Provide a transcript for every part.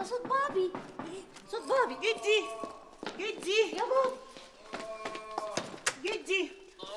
صوت بابي صوت بابي جدي جدي يا بابا جدي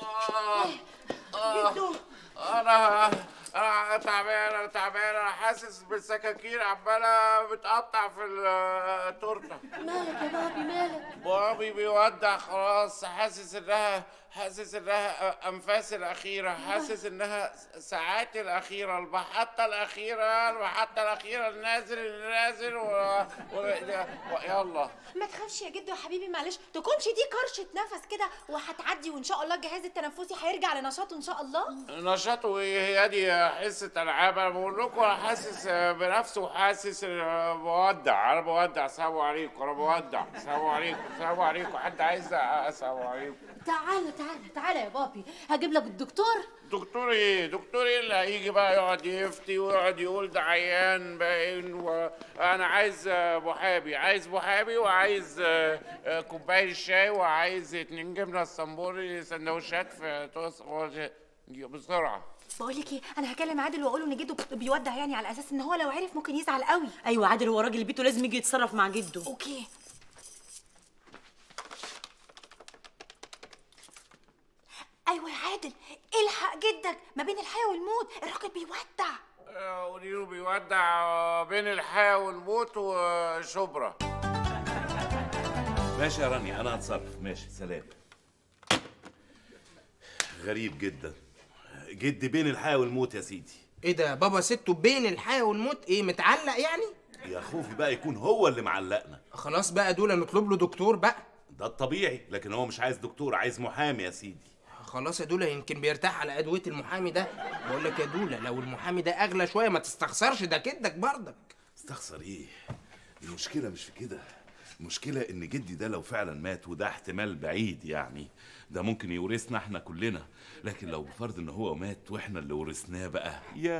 آه. جدو انا انا تعبان انا تعبان انا حاسس بالسكاكين عماله بتقطع في التورته مالك يا بابي مالك بابي بيودع خلاص حاسس انها حاسس انها انفاس الاخيره حاسس انها ساعات الاخيره المحطه الاخيره المحطه الاخيره النازل النازل و... و... و... يلا ما تخافش يا جدو يا حبيبي معلش تكونش دي كرشة نفس كده وهتعدي وان شاء الله الجهاز التنفسي هيرجع لنشاطه ان شاء الله نشاط وهي دي حصة ألعاب أنا بقول لكم أنا حاسس بنفسي وحاسس بودع أنا بودع السلام عليكم أنا بودع السلام عليكم السلام عليكم حد عايز السلام عليكم تعالى تعالى تعالى يا بابي هجيب لك الدكتور دكتور ايه دكتور ايه اللي هيجي بقى يقعد يفتي ويقعد يقول ده عيان باين وانا عايز محامي عايز محامي وعايز آه، آه، كوبايه شاي وعايز اتنين جبنه اسطنبولي سندوتشات في توست بسرعه بقول لك ايه انا هكلم عادل واقول له ان جده بيودع يعني على اساس ان هو لو عرف ممكن يزعل قوي ايوه عادل هو راجل بيته لازم يجي يتصرف مع جده اوكي ايوه يا عادل الحق جدك ما بين الحياه والموت الراجل بيودع آه، قولي له بيودع بين الحياه والموت وشبرا ماشي يا رانيا انا هتصرف ماشي سلام غريب جدا جدي بين الحياه والموت يا سيدي ايه ده بابا سته بين الحياه والموت ايه متعلق يعني يا خوفي بقى يكون هو اللي معلقنا خلاص بقى دول نطلب له دكتور بقى ده الطبيعي لكن هو مش عايز دكتور عايز محامي يا سيدي خلاص يا دولا يمكن بيرتاح على ادويه المحامي ده بقول لك يا دولا لو المحامي ده اغلى شويه ما تستخسرش ده كدك برضك استخسر ايه المشكله مش في كده المشكله ان جدي ده لو فعلا مات وده احتمال بعيد يعني ده ممكن يورثنا احنا كلنا لكن لو بفرض ان هو مات واحنا اللي ورثناه بقى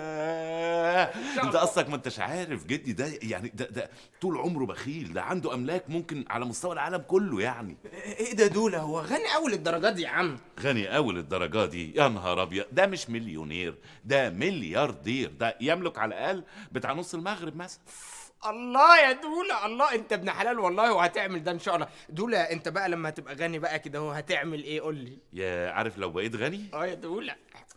ياه انت اصلك ما انتش عارف جدي ده يعني ده ده طول عمره بخيل ده عنده املاك ممكن على مستوى العالم كله يعني ايه ده دولا هو غني قوي للدرجات دي يا عم غني قوي للدرجه دي يا نهار ابيض ده مش مليونير ده ملياردير ده يملك على الاقل بتاع نص المغرب مثلا الله يا دولا الله انت ابن حلال والله وهتعمل ده ان شاء الله دولا انت بقى لما هتبقى غني بقى كده هو هتعمل ايه قول لي يا عارف لو بقيت غني اه يا دولا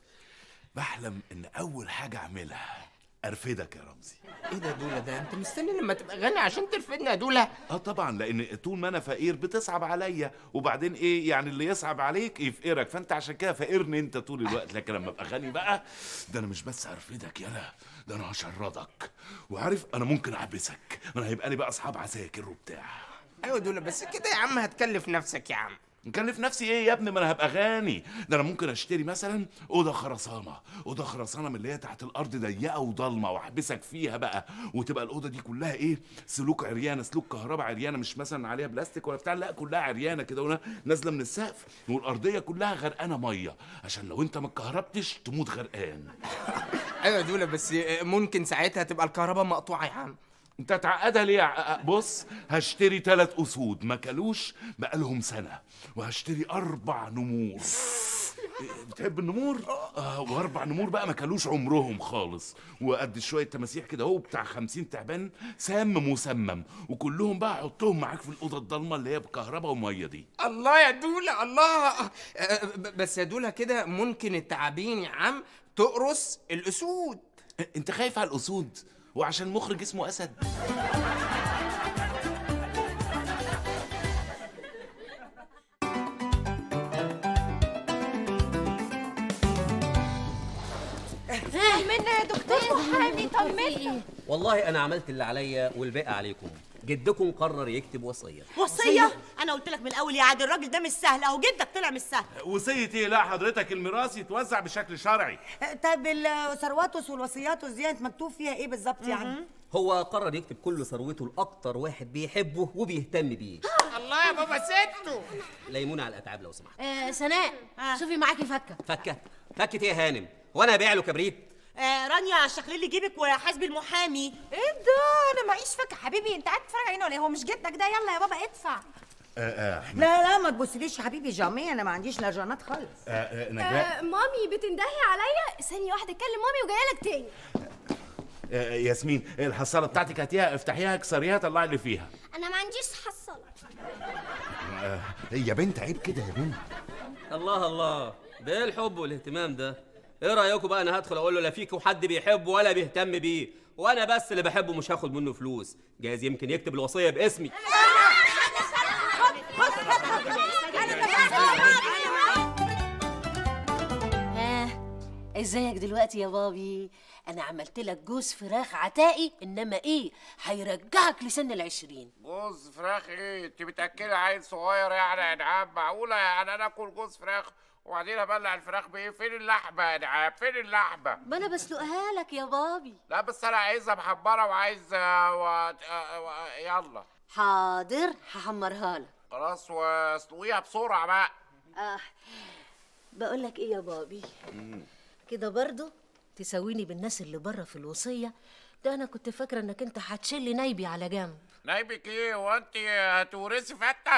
بحلم ان اول حاجه اعملها ارفدك يا رمزي ايه ده يا دولا ده انت مستني لما تبقى غني عشان ترفدنا يا دولا اه طبعا لان طول ما انا فقير بتصعب عليا وبعدين ايه يعني اللي يصعب عليك يفقرك فانت عشان كده فقرني انت طول الوقت لكن لما ابقى غني بقى ده انا مش بس هرفدك يلا ده انا هشردك وعارف انا ممكن احبسك انا هيبقى لي بقى اصحاب عساكر وبتاع ايوه دولا بس كده يا عم هتكلف نفسك يا عم مكلف نفسي ايه يا ابني ما انا هبقى غني ده انا ممكن اشتري مثلا اوضه خرسانه اوضه خرسانه من اللي هي تحت الارض ضيقه وضلمه واحبسك فيها بقى وتبقى الاوضه دي كلها ايه سلوك عريانه سلوك كهرباء عريانه مش مثلا عليها بلاستيك ولا بتاع لا كلها عريانه كده ونا- نازله من السقف والارضيه كلها غرقانه ميه عشان لو انت ما اتكهربتش تموت غرقان ايوه يا دولا بس ممكن ساعتها تبقى الكهرباء مقطوعه يا عم انت تعقدها ليه يا- بص هشتري ثلاث اسود ما كلوش بقالهم سنه وهشتري اربع نمور إيه، بتحب النمور؟ آه واربع نمور بقى ما كلوش عمرهم خالص وقد شويه تماسيح كده اهو بتاع خمسين تعبان سام مسمم وكلهم بقى حطهم معاك في الاوضه الضلمه اللي هي بكهرباء وميه دي الله يا دولا الله آه، ب- بس يا دولا كده ممكن التعابين يا عم تقرص الاسود انت خايف على الاسود وعشان مخرج اسمه اسد طمنا يا دكتور محامي طمنا والله انا عملت اللي عليا والباقي عليكم جدكم قرر يكتب وصيه وصيه انا قلت لك من الاول يا عادل الراجل ده مش سهل اهو جدك طلع مش سهل وصيه ايه لا حضرتك الميراث يتوزع بشكل شرعي طيب الثرواتس والوصيات والزينة مكتوب فيها ايه بالظبط يعني؟ هو قرر يكتب كل ثروته لاكتر واحد بيحبه وبيهتم بيه الله يا بابا سته ليمون على الاتعاب لو سمحت آه سناء شوفي معاكي فكه فكه فكه ايه يا هانم وانا ابيع له كبريت آه رانيا شكل لي جيبك وحاسبي المحامي ايه ده انا معيش فكه حبيبي انت قاعد تتفرج علينا ولا إيه؟ هو مش جدك ده يلا يا بابا ادفع لا لا ما تبصليش يا حبيبي جامي انا ما عنديش لجانات خالص نجاة مامي بتندهي عليا ثانية واحدة اتكلم مامي وجاية لك تاني آه، ياسمين الحصاله بتاعتك هاتيها افتحيها اكسريها طلعي اللي فيها انا ما عنديش حصاله آه، يا بنت عيب كده يا بنت الله الله ده ايه الحب والاهتمام ده ايه رايكم بقى انا هدخل اقول له لا فيكم حد بيحبه ولا بيهتم بيه وانا بس اللي بحبه مش هاخد منه فلوس جايز يمكن يكتب الوصيه باسمي ها ازيك دلوقتي يا بابي انا عملت لك جوز فراخ عتائي انما ايه هيرجعك لسن العشرين جوز فراخ ايه انت بتاكلي عيل صغير يعني يا انعام معقوله يعني انا اكل جوز فراخ وبعدين ابلع الفراخ بايه فين اللحمه يا انعام فين اللحمه ما انا بسلقها لك يا بابي لا بس انا عايزها محمره وعايز آه، و... آه، و... يلا حاضر هحمرها لك خلاص واسلقيها بسرعه بقى اه بقول لك ايه يا بابي كده برضو تساويني بالناس اللي بره في الوصيه ده انا كنت فاكره انك انت هتشيل نايبي على جنب نايبك ايه هو انت هتورثي فته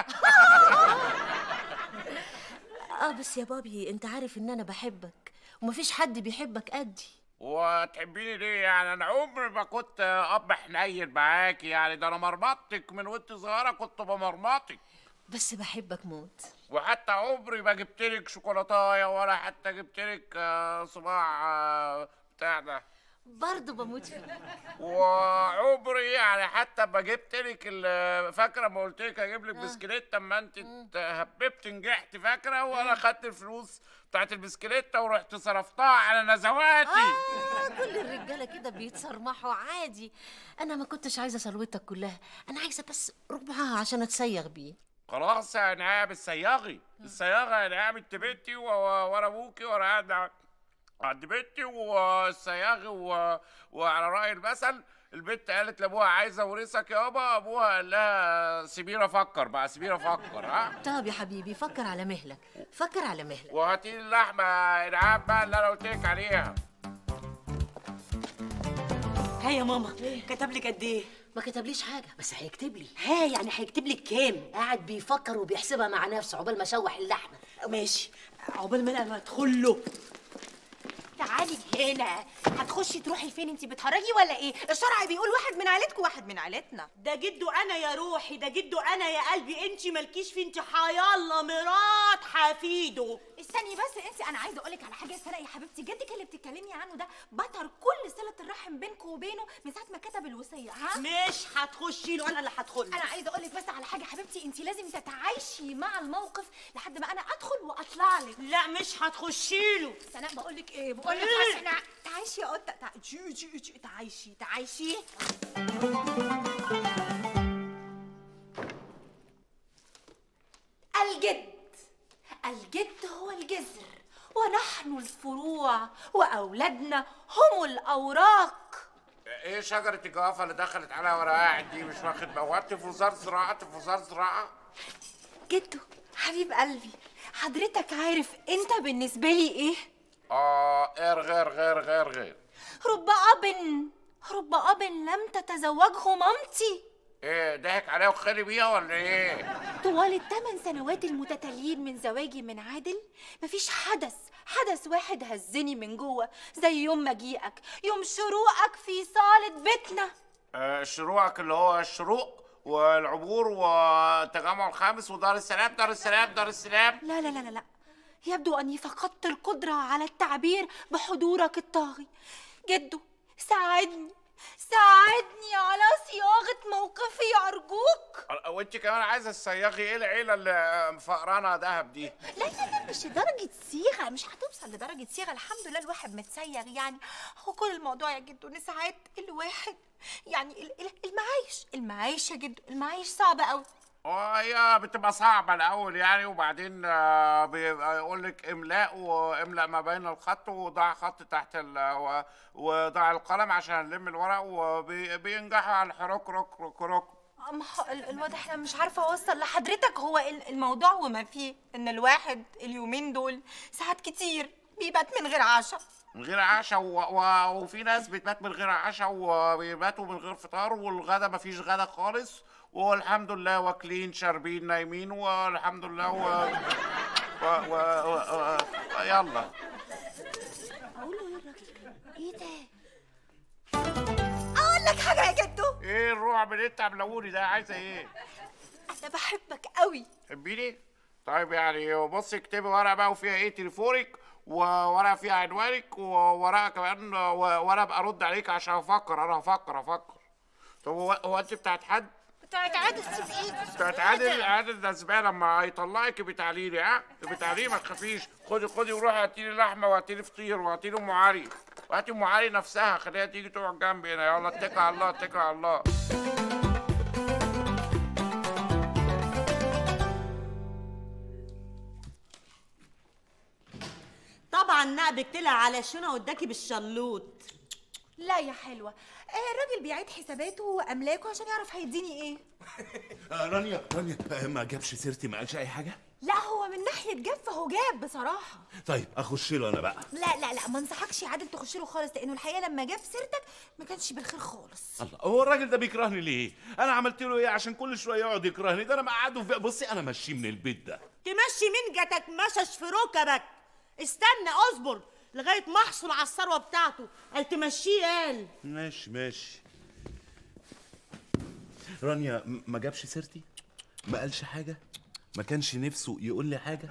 اه بس يا بابي انت عارف ان انا بحبك ومفيش حد بيحبك قدي وتحبيني ليه يعني انا عمري ما كنت اب حنين معاكي يعني ده انا مرمطتك من وانت صغيره كنت بمرمطك بس بحبك موت وحتى عمري ما جبتلك شوكولاتايه ولا حتى جبتلك آه، صباع آه، بتاع ده برضه بموت فيك وعمري يعني حتى ما جبتلك ال- فاكره ما قلت لك اجيب لك بسكليت اما انت هببت نجحت فاكره وانا خدت الفلوس بتاعت البسكليته ورحت صرفتها على نزواتي آه كل الرجاله كده بيتصرمحوا عادي انا ما كنتش عايزه ثروتك كلها انا عايزه بس ربعها عشان اتسيغ بيه خلاص يا نعام الصياغي الصياغه يا نعام انت بنتي و- و- وانا ابوكي وانا قاعد ع- عند بنتي والصياغي و... وعلى راي المثل البنت قالت لابوها عايزه اورثك يابا ابوها قال لها سيبيني افكر بقى سيبيني افكر ها طب يا حبيبي فكر على مهلك فكر على مهلك وهاتي لي اللحمه يا نعام بقى اللي انا قلت لك عليها ها يا ماما كتب لك قد ايه ما كتبليش حاجه بس هيكتب لي ها يعني هيكتب لك كام قاعد بيفكر وبيحسبها مع نفسه عقبال ما شوح اللحمه ماشي عقبال ما انا ادخل له تعالي هنا هتخشي تروحي فين انت بتهرجي ولا ايه الشرع بيقول واحد من عيلتكم واحد من عيلتنا ده جده انا يا روحي ده جده انا يا قلبي انت مالكيش في انت حيالله مرات حفيده استني بس انت انا عايزه اقول لك على حاجه يا سناء يا حبيبتي جدك اللي بتتكلمي عنه ده بطر كل صله الرحم بينكم وبينه من ساعه ما كتب الوصيه ها مش هتخشي له انا اللي هدخل انا عايزه اقول لك بس على حاجه حبيبتي انت لازم تتعايشي مع الموقف لحد ما انا ادخل واطلع لك لا مش هتخشي له سناء بقول لك ايه بقول لك إيه؟ عشان تعايشي يا قطه تع- جي جي جي تعايشي تعايشي الجد الجد هو الجذر ونحن الفروع واولادنا هم الاوراق ايه شجره الجوافه اللي دخلت عليها وانا قاعد دي مش واخد بالي هو انت في وزاره زراعه انت في وزاره زراعه جدو حبيب قلبي حضرتك عارف انت بالنسبه لي ايه اه غير غير غير غير غير رب اب رب اب لم تتزوجه مامتي ايه ضحك عليها وخلي بيها ولا ايه طوال الثمان سنوات المتتاليين من زواجي من عادل مفيش حدث حدث واحد هزني من جوه زي يوم مجيئك يوم شروقك في صالة بيتنا آه شروقك اللي هو الشروق والعبور والتجمع الخامس ودار السلام دار السلام دار السلام لا لا لا لا لا يبدو أني فقدت القدرة على التعبير بحضورك الطاغي جدو ساعدني ساعدني على صياغة موقفي أرجوك وانت كمان عايزه تصيغي ايه العيله اللي مفقرانه دهب دي لا لا لا مش لدرجة صيغة مش هتوصل لدرجة صيغة الحمد لله الواحد متسيغ يعني هو كل الموضوع يا جدو ان ساعات الواحد يعني ال- ال- المعايش المعايش يا جدو المعايش صعبة قوي وهي بتبقى صعبة الأول يعني وبعدين آه، بيبقى يقول لك إملاء وإملأ ما بين الخط وضع خط تحت ال و- وضع القلم عشان نلم الورق وبينجحوا على الحروك روك روك روك أم ح- ال- الواضح انا مش عارفه اوصل لحضرتك هو ال- الموضوع وما فيه ان الواحد اليومين دول ساعات كتير بيبات من غير عشاء من غير عشاء و... و... وفي ناس بتبات من غير عشاء وبيباتوا من غير فطار والغدا مفيش غدا خالص والحمد لله واكلين شاربين نايمين والحمد لله و... و... و... و... و... يلا اقول له ايه الراجل ايه ده لك حاجه يا جدو ايه الرعب اللي انت عاملهولي ده عايزه ايه انا بحبك قوي تحبيني طيب يعني بصي اكتبي ورقه بقى وفيها ايه تليفونك وورقه فيها عنوانك وورقه كمان ورقه ابقى ارد عليك عشان افكر انا هفكر افكر طب هو هو انت بتاعت حد بتاعت عادل سيب ايدي بتاعت عادل عادل ده زباله لما هيطلعك بتعليلي ها بتعليلي ما تخافيش خدي خدي وروحي هاتي لي لحمه وهاتي لي فطير وهاتي لي ام علي وهاتي ام علي نفسها خليها تيجي تقعد جنبي هنا يلا اتكل على الله اتكل على الله طبعا نقبك طلع على شنو وداكي بالشلوط لا يا حلوه آه الراجل بيعيد حساباته واملاكه عشان يعرف هيديني ايه آه رانيا رانيا آه، ما جابش سيرتي ما قالش اي حاجه لا هو من ناحيه جاب فهو جاب بصراحه طيب اخش له انا بقى لا لا لا ما انصحكش يا عادل تخش له خالص لانه الحقيقه لما جاب سيرتك ما كانش بالخير خالص الله هو الراجل ده بيكرهني ليه انا عملت له ايه عشان كل شويه يقعد يكرهني ده انا مقعده في بصي انا ماشيه من البيت ده تمشي مين جاتك مشش في ركبك استنى اصبر لغايه ما احصل على الثروه بتاعته قال تمشيه قال ماشي ماشي رانيا م- ما جابش سيرتي ما قالش حاجه ما كانش نفسه يقول لي حاجه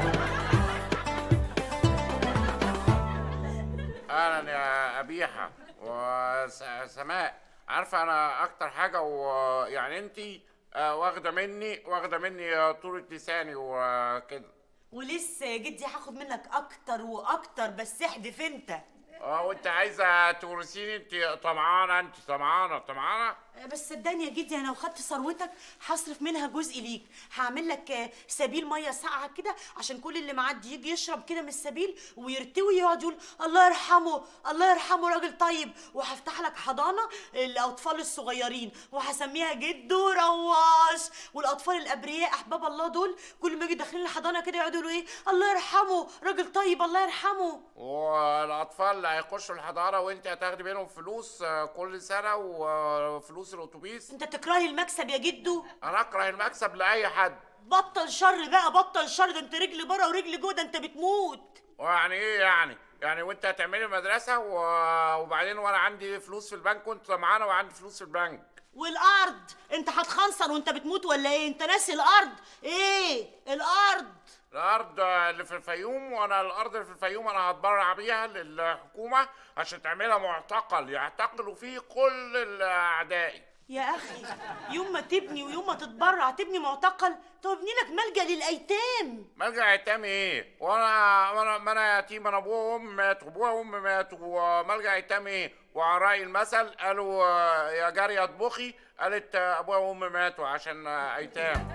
اهلا يا ابيحه وسماء عارفه انا اكتر حاجه ويعني انت واخده مني واخده مني آه، طولة لساني وكده ولسه جدي هاخد منك اكتر واكتر بس احدف انت اه وانت عايزه تورثيني انت طمعانه انت طمعانه طمعانه بس صدقني يا جدي انا لو خدت ثروتك هصرف منها جزء ليك هعمل لك آه، سبيل ميه ساقعه كده عشان كل اللي معدي يجي يشرب كده من السبيل ويرتوي يقعد يقول الله يرحمه الله يرحمه راجل طيب وهفتح لك حضانه الاطفال الصغيرين وهسميها جدو رواش والاطفال الابرياء احباب الله دول كل ما يجي داخلين الحضانه كده يقعدوا يقولوا ايه الله يرحمه راجل طيب الله يرحمه والاطفال اللي هيخشوا الحضانه وانت هتاخدي منهم فلوس آه، كل سنه وفلوس الاتوبيس انت تكرهي المكسب يا جدو انا اكره المكسب لاي حد بطل شر بقى بطل شر ده انت رجل بره ورجل جوه ده انت بتموت ويعني ايه يعني يعني وانت هتعملي مدرسه و- وبعدين وانا عندي فلوس في البنك وانت معانا وعندي فلوس في البنك والارض انت هتخنصر وانت بتموت ولا ايه انت ناسي الارض ايه الارض الارض اللي في الفيوم وانا الارض اللي في الفيوم انا هتبرع بيها للحكومه عشان تعملها معتقل يعتقلوا فيه كل الاعداء يا اخي يوم ما تبني ويوم ما تتبرع تبني معتقل تبني لك ملجا للايتام ملجأ ايتام ايه وانا وانا ما انا يتيم انا ابويا وامي ماتوا ابويا وامي ماتوا وملجأ ايتام ايه وعلى راي المثل قالوا آه، يا جاريه اطبخي قالت آه، ابويا وامي ماتوا عشان آه، ايتام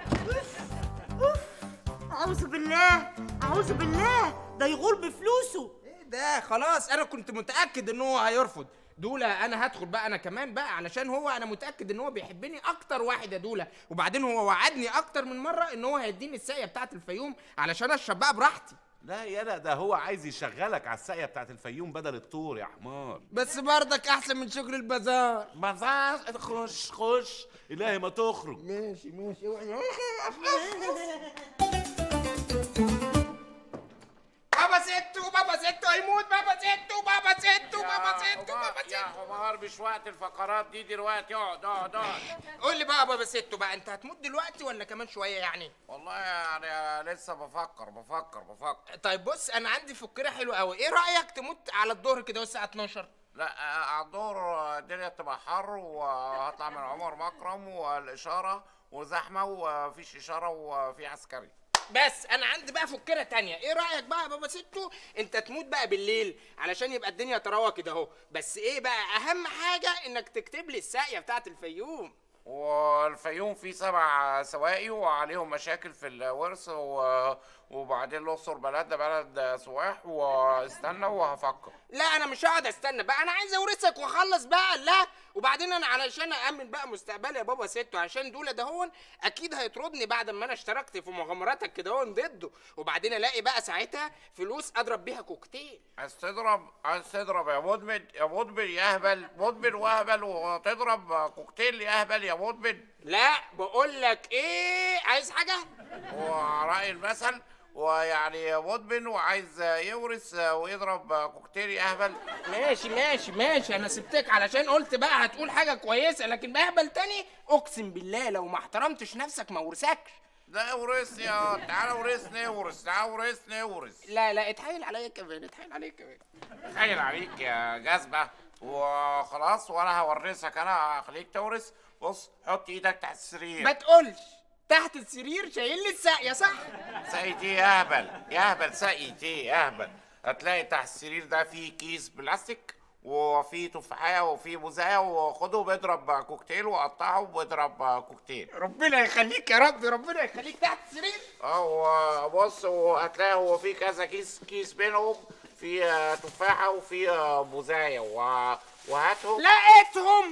اعوذ بالله اعوذ بالله ده يغور بفلوسه ايه ده خلاص انا كنت متاكد ان هو هيرفض دولا انا هدخل بقى انا كمان بقى علشان هو انا متاكد ان هو بيحبني اكتر واحد يا دولا وبعدين هو وعدني اكتر من مره ان هو هيديني الساقيه بتاعه الفيوم علشان اشرب بقى براحتي لا يالا ده هو عايز يشغلك على الساقيه بتاعت الفيوم بدل الطور يا حمار بس برضك احسن من شغل البازار ما خش خش الهي ما تخرج ماشي ماشي بابا ستو بابا ستو هيموت بابا ستو بابا ستو بابا ستو بابا يا ستو حمار مش وقت الفقرات دي دلوقتي اقعد اقعد اقعد قول لي بقى يا بابا ستو بقى انت هتموت دلوقتي ولا كمان شويه يعني والله يعني لسه بفكر بفكر بفكر طيب بص انا عندي فكره حلوه قوي ايه رايك تموت على الظهر كده والساعه 12 لا آه، على الدور الدنيا تبقى حر وهطلع من عمر مكرم والاشاره وزحمه ومفيش اشاره وفي عسكري بس انا عندي بقى فكره تانية ايه رايك بقى يا بابا ستو انت تموت بقى بالليل علشان يبقى الدنيا تروى كده اهو بس ايه بقى اهم حاجه انك تكتب لي الساقيه بتاعت الفيوم والفيوم فيه سبع سواقي وعليهم مشاكل في الورث و... وبعدين الاقصر بلد بلد سواح واستنى وهفكر لا انا مش هقعد استنى بقى انا عايز اورثك واخلص بقى لا وبعدين انا علشان اامن بقى مستقبلي يا بابا ستو عشان دول ده هون اكيد هيطردني بعد ما انا اشتركت في مغامراتك كده هون ضده وبعدين الاقي بقى ساعتها فلوس اضرب بيها كوكتيل عايز تضرب عايز تضرب يا مدمن يا مدمن يا اهبل مدمن واهبل وتضرب كوكتيل يا اهبل يا مدمن لا بقول لك ايه عايز حاجه وراي المثل ويعني مدمن وعايز يورث ويضرب كوكتيل يهبل ماشي ماشي ماشي انا سبتك علشان قلت بقى هتقول حاجه كويسه لكن بهبل تاني اقسم بالله لو ما احترمتش نفسك ما ورثكش ده ورثني يا تعالى ورثني ورث تعالى ورثني ورث لا لا اتحايل عليا كمان اتحايل عليا كمان تخيل عليك يا جذبة وخلاص وانا هورثك انا هخليك تورث بص حط ايدك تحت السرير ما تقولش تحت السرير شايل لي الساقيه صح سقيتي يا اهبل يا اهبل سقيتي يا اهبل هتلاقي تحت السرير ده فيه كيس بلاستيك وفي تفاحية وفي موزاية وخده بيضرب كوكتيل وقطعه وبيضرب كوكتيل ربنا يخليك يا رب ربنا يخليك تحت السرير اه بص وهتلاقي هو في كذا كيس كيس بينهم في آه، تفاحة وفي آه، موزاية و- وهاتهم لقيتهم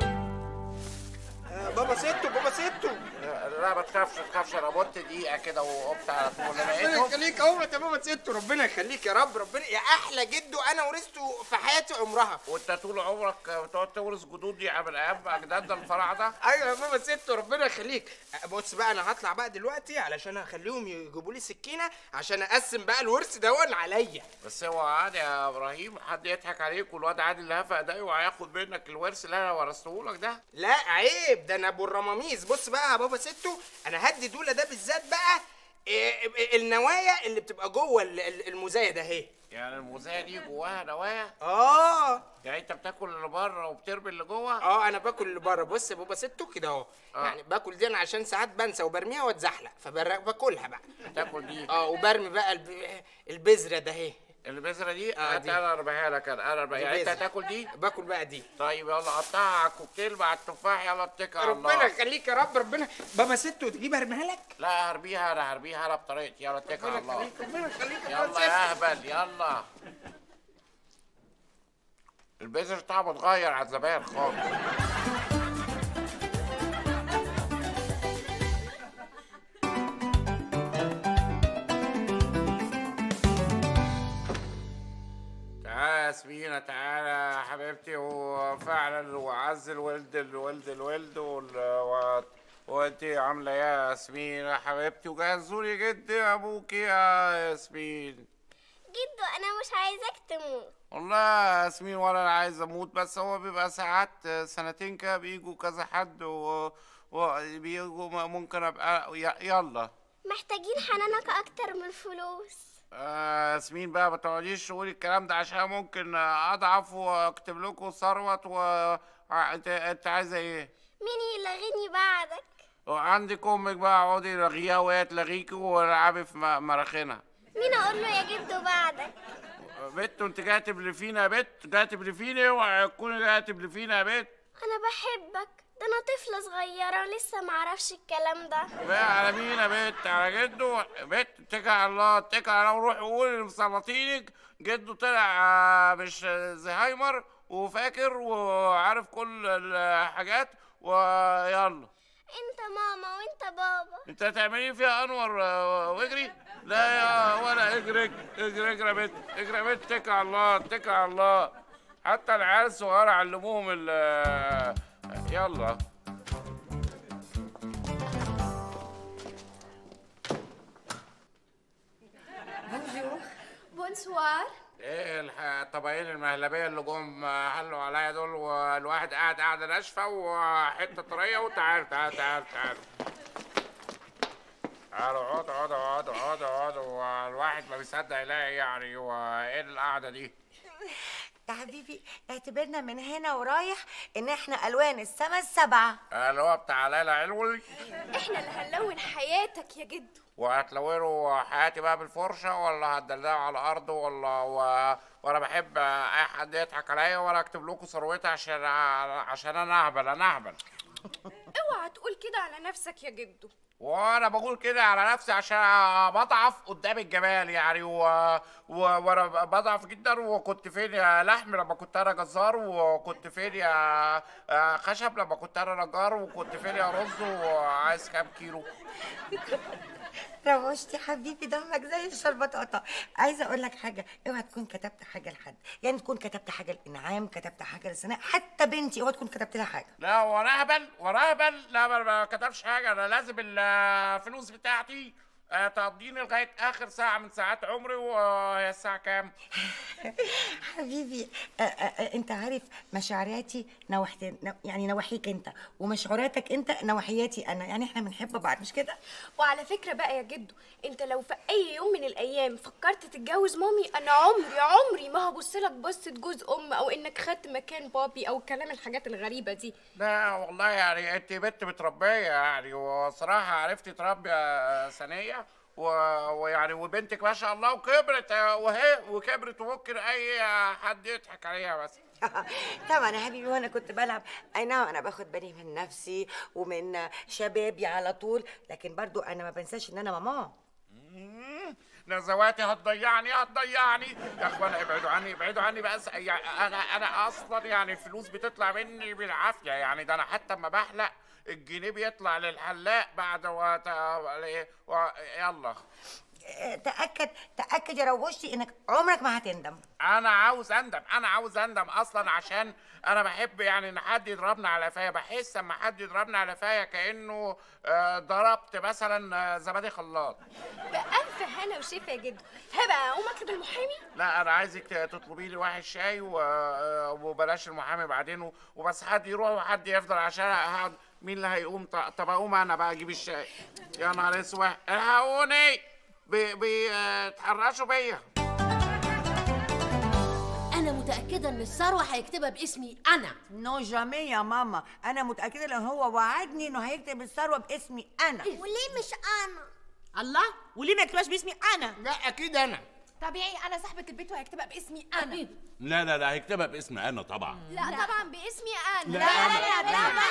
آه، بابا ستو بابا ستو لا ما تخافش ما تخافش انا مت دقيقة كده وقمت على طول انا ربنا لقيتهم يخليك عمرك يا بابا ستو ربنا يخليك يا رب ربنا يا احلى جدو انا ورثته في حياتي عمرها وانت طول عمرك بتقعد تورث جدودي من ايام اجدادنا الفراعنه ايوه يا بابا ستو ربنا يخليك أه، بص بقى انا هطلع بقى دلوقتي علشان هخليهم يجيبوا لي سكينه عشان اقسم بقى الورث دون عليا بس هو عادي يا ابراهيم حد يضحك عليك والواد عادل اللي هفق ده وهياخد منك الورث اللي انا ورثته لك ده لا عيب ده انا ابو الرماميس بص بقى يا بابا ستو انا هدي دوله ده بالذات بقى إيه، إيه، النوايا اللي بتبقى جوه ال- ال- المزايا ده اهي يعني الموزايه دي جواها نوايا اه يعني انت بتاكل اللي بره وبترمي اللي جوه اه انا باكل اللي بره بص يا بابا ستو كده اهو آه. يعني باكل دي انا عشان ساعات بنسى وبرميها واتزحلق فباكلها بقى تاكل دي اه وبرمي بقى الب... البذره ده اهي البذره دي آه، هات دي. انا ارميها لك انا انا أرميها. يعني انت بذرة. هتاكل دي باكل بقى دي طيب يلا قطعها على الكوكتيل مع التفاح يلا اتكل على ربنا الله يخليك يا رب ربنا بابا ستو تجيب ارميها لك لا هربيها انا هربيها انا بطريقتي يلا اتكل على ربنا الله يخليك ربنا يخليك يا يلا بابا يا ستو. اهبل يلا البذر طعمه اتغير عن زمان خالص تعالى يا سمينة تعالى يا حبيبتي وفعلا وعز الولد الولد الولد وال... و... وانت عاملة ايه يا ياسمين يا حبيبتي وجهزولي جدي ابوكي يا ياسمين جدو انا مش عايزاك تموت والله يا ياسمين ولا انا عايز اموت بس هو بيبقى ساعات سنتين كده بيجوا كذا حد و... وبيجوا ممكن ابقى ي- يلا محتاجين حنانك اكتر من الفلوس آه، ياسمين بقى ما تقعديش تقولي الكلام ده عشان ممكن اضعف واكتب لكم ثروت و ع- انت انت عايزه ايه؟ مين يلغيني بعدك وعندك امك بقى اقعدي لغيها وهي تلغيكي والعبي في م- مراخينها مين اقول له يا جدو بعدك بت انت جايه تبلفينا يا بت جايه تبلفيني اوعي تكوني جايه تبلفينا يا بت انا بحبك ده انا طفله صغيره ولسه معرفش الكلام ده بقى على مين يا بت على جده بت اتكل على الله اتكل على الله وروح قول لمسلطينك جده طلع آه، مش زهايمر وفاكر وعارف كل الحاجات ويلا انت ماما وانت بابا انت هتعملي فيها انور آه، واجري لا يا ولا اجري اجري اجري يا بت اجري يا بت اتكل على الله اتكل على الله حتى العيال الصغيره علموهم ال آه، يلا بونسوار ايه الح- الطبقين المهلبيه اللي جم حلوا عليا دول والواحد قاعد قاعده ناشفه وحته طريه وتعال تعال تعال تعال تعالوا اقعدوا اقعدوا اقعدوا اقعدوا اقعدوا والواحد ما بيصدق يلاقي يعني هو ايه القعده دي يا حبيبي اعتبرنا من هنا ورايح ان احنا الوان السما السبعه اللي هو بتاع ليلى علوي احنا اللي هنلون حياتك يا جدو وهتلونوا حياتي بقى بالفرشه ولا هتدلعوا على الارض ولا و... وانا بحب اي حد يضحك عليا ولا اكتب لكم ثروتي عشان عشان انا اهبل انا اهبل اوعى تقول كده على نفسك يا جدو وانا بقول كده على نفسي عشان بضعف قدام الجمال يعني و... و... وانا بضعف جدا وكنت فين يا لحم لما كنت انا جزار وكنت فين يا آه، خشب لما كنت انا نجار وكنت فين يا رز وعايز كام كيلو روشتي حبيبي دمك زي الشربطاطة عايزه اقول لك حاجه اوعى تكون كتبت حاجه لحد يعني تكون كتبت حاجه لانعام كتبت حاجه لسناء حتى بنتي اوعى تكون كتبت لها حاجه لا وانا اهبل وانا اهبل لا ما- ما كتبش حاجه انا لازم الفلوس بتاعتي آه، تقضيني لغايه اخر ساعه من ساعات عمري وهي الساعه كام حبيبي آه، آه، آه، انت عارف مشاعراتي نواحي يعني نواحيك انت ومشعوراتك انت نواحياتي انا يعني احنا بنحب بعض مش كده وعلى فكرة بقى يا جدو انت لو في اي يوم من الايام فكرت تتجوز مامي انا عمري عمري ما هبص لك بصة جوز ام او انك خدت مكان بابي او كلام الحاجات الغريبة دي لا والله يعني انت بنت متربيه يعني وصراحه عرفتي تربي يا ثانيه و... ويعني وبنتك ما شاء الله وكبرت آه، وهي وكبرت وممكن اي حد يضحك عليها بس طبعا يا حبيبي وانا كنت بلعب اي نعم انا باخد بالي من نفسي ومن شبابي على طول لكن برضو انا ما بنساش ان انا ماما نزواتي هتضيعني هتضيعني يا اخوانا ابعدوا عني ابعدوا عني بس يعني انا انا اصلا يعني الفلوس بتطلع مني بالعافيه يعني ده انا حتى اما بحلق الجنيه بيطلع للحلاق بعد وت... و... يلا آه، تاكد تاكد يا روشتي انك عمرك ما هتندم انا عاوز اندم انا عاوز اندم اصلا عشان انا بحب يعني ان حد يضربني على قفايا بحس اما حد يضربني على قفايا كانه آه، ضربت مثلا آه، زبادي خلاط بألف هنا وشفا يا جدو هبقى اقوم اطلب المحامي لا انا عايزك تطلبي لي واحد شاي و... آه، وبلاش المحامي بعدين و- وبس حد يروح وحد يفضل عشان هقعد مين اللي هيقوم ط- طب اقوم انا بقى اجيب الشاي يا نهار اسود الحقوني بيتحرشوا بيا انا متاكده ان الثروه هيكتبها باسمي انا نو جامي يا ماما انا متاكده ان هو وعدني انه هيكتب الثروه باسمي انا وليه مش انا الله وليه ما يكتبهاش باسمي انا لا اكيد انا طبيعي انا صاحبة البيت وهيكتبها باسمي انا لا لا لا هيكتبها باسمي انا طبعا لا طبعا باسمي انا لا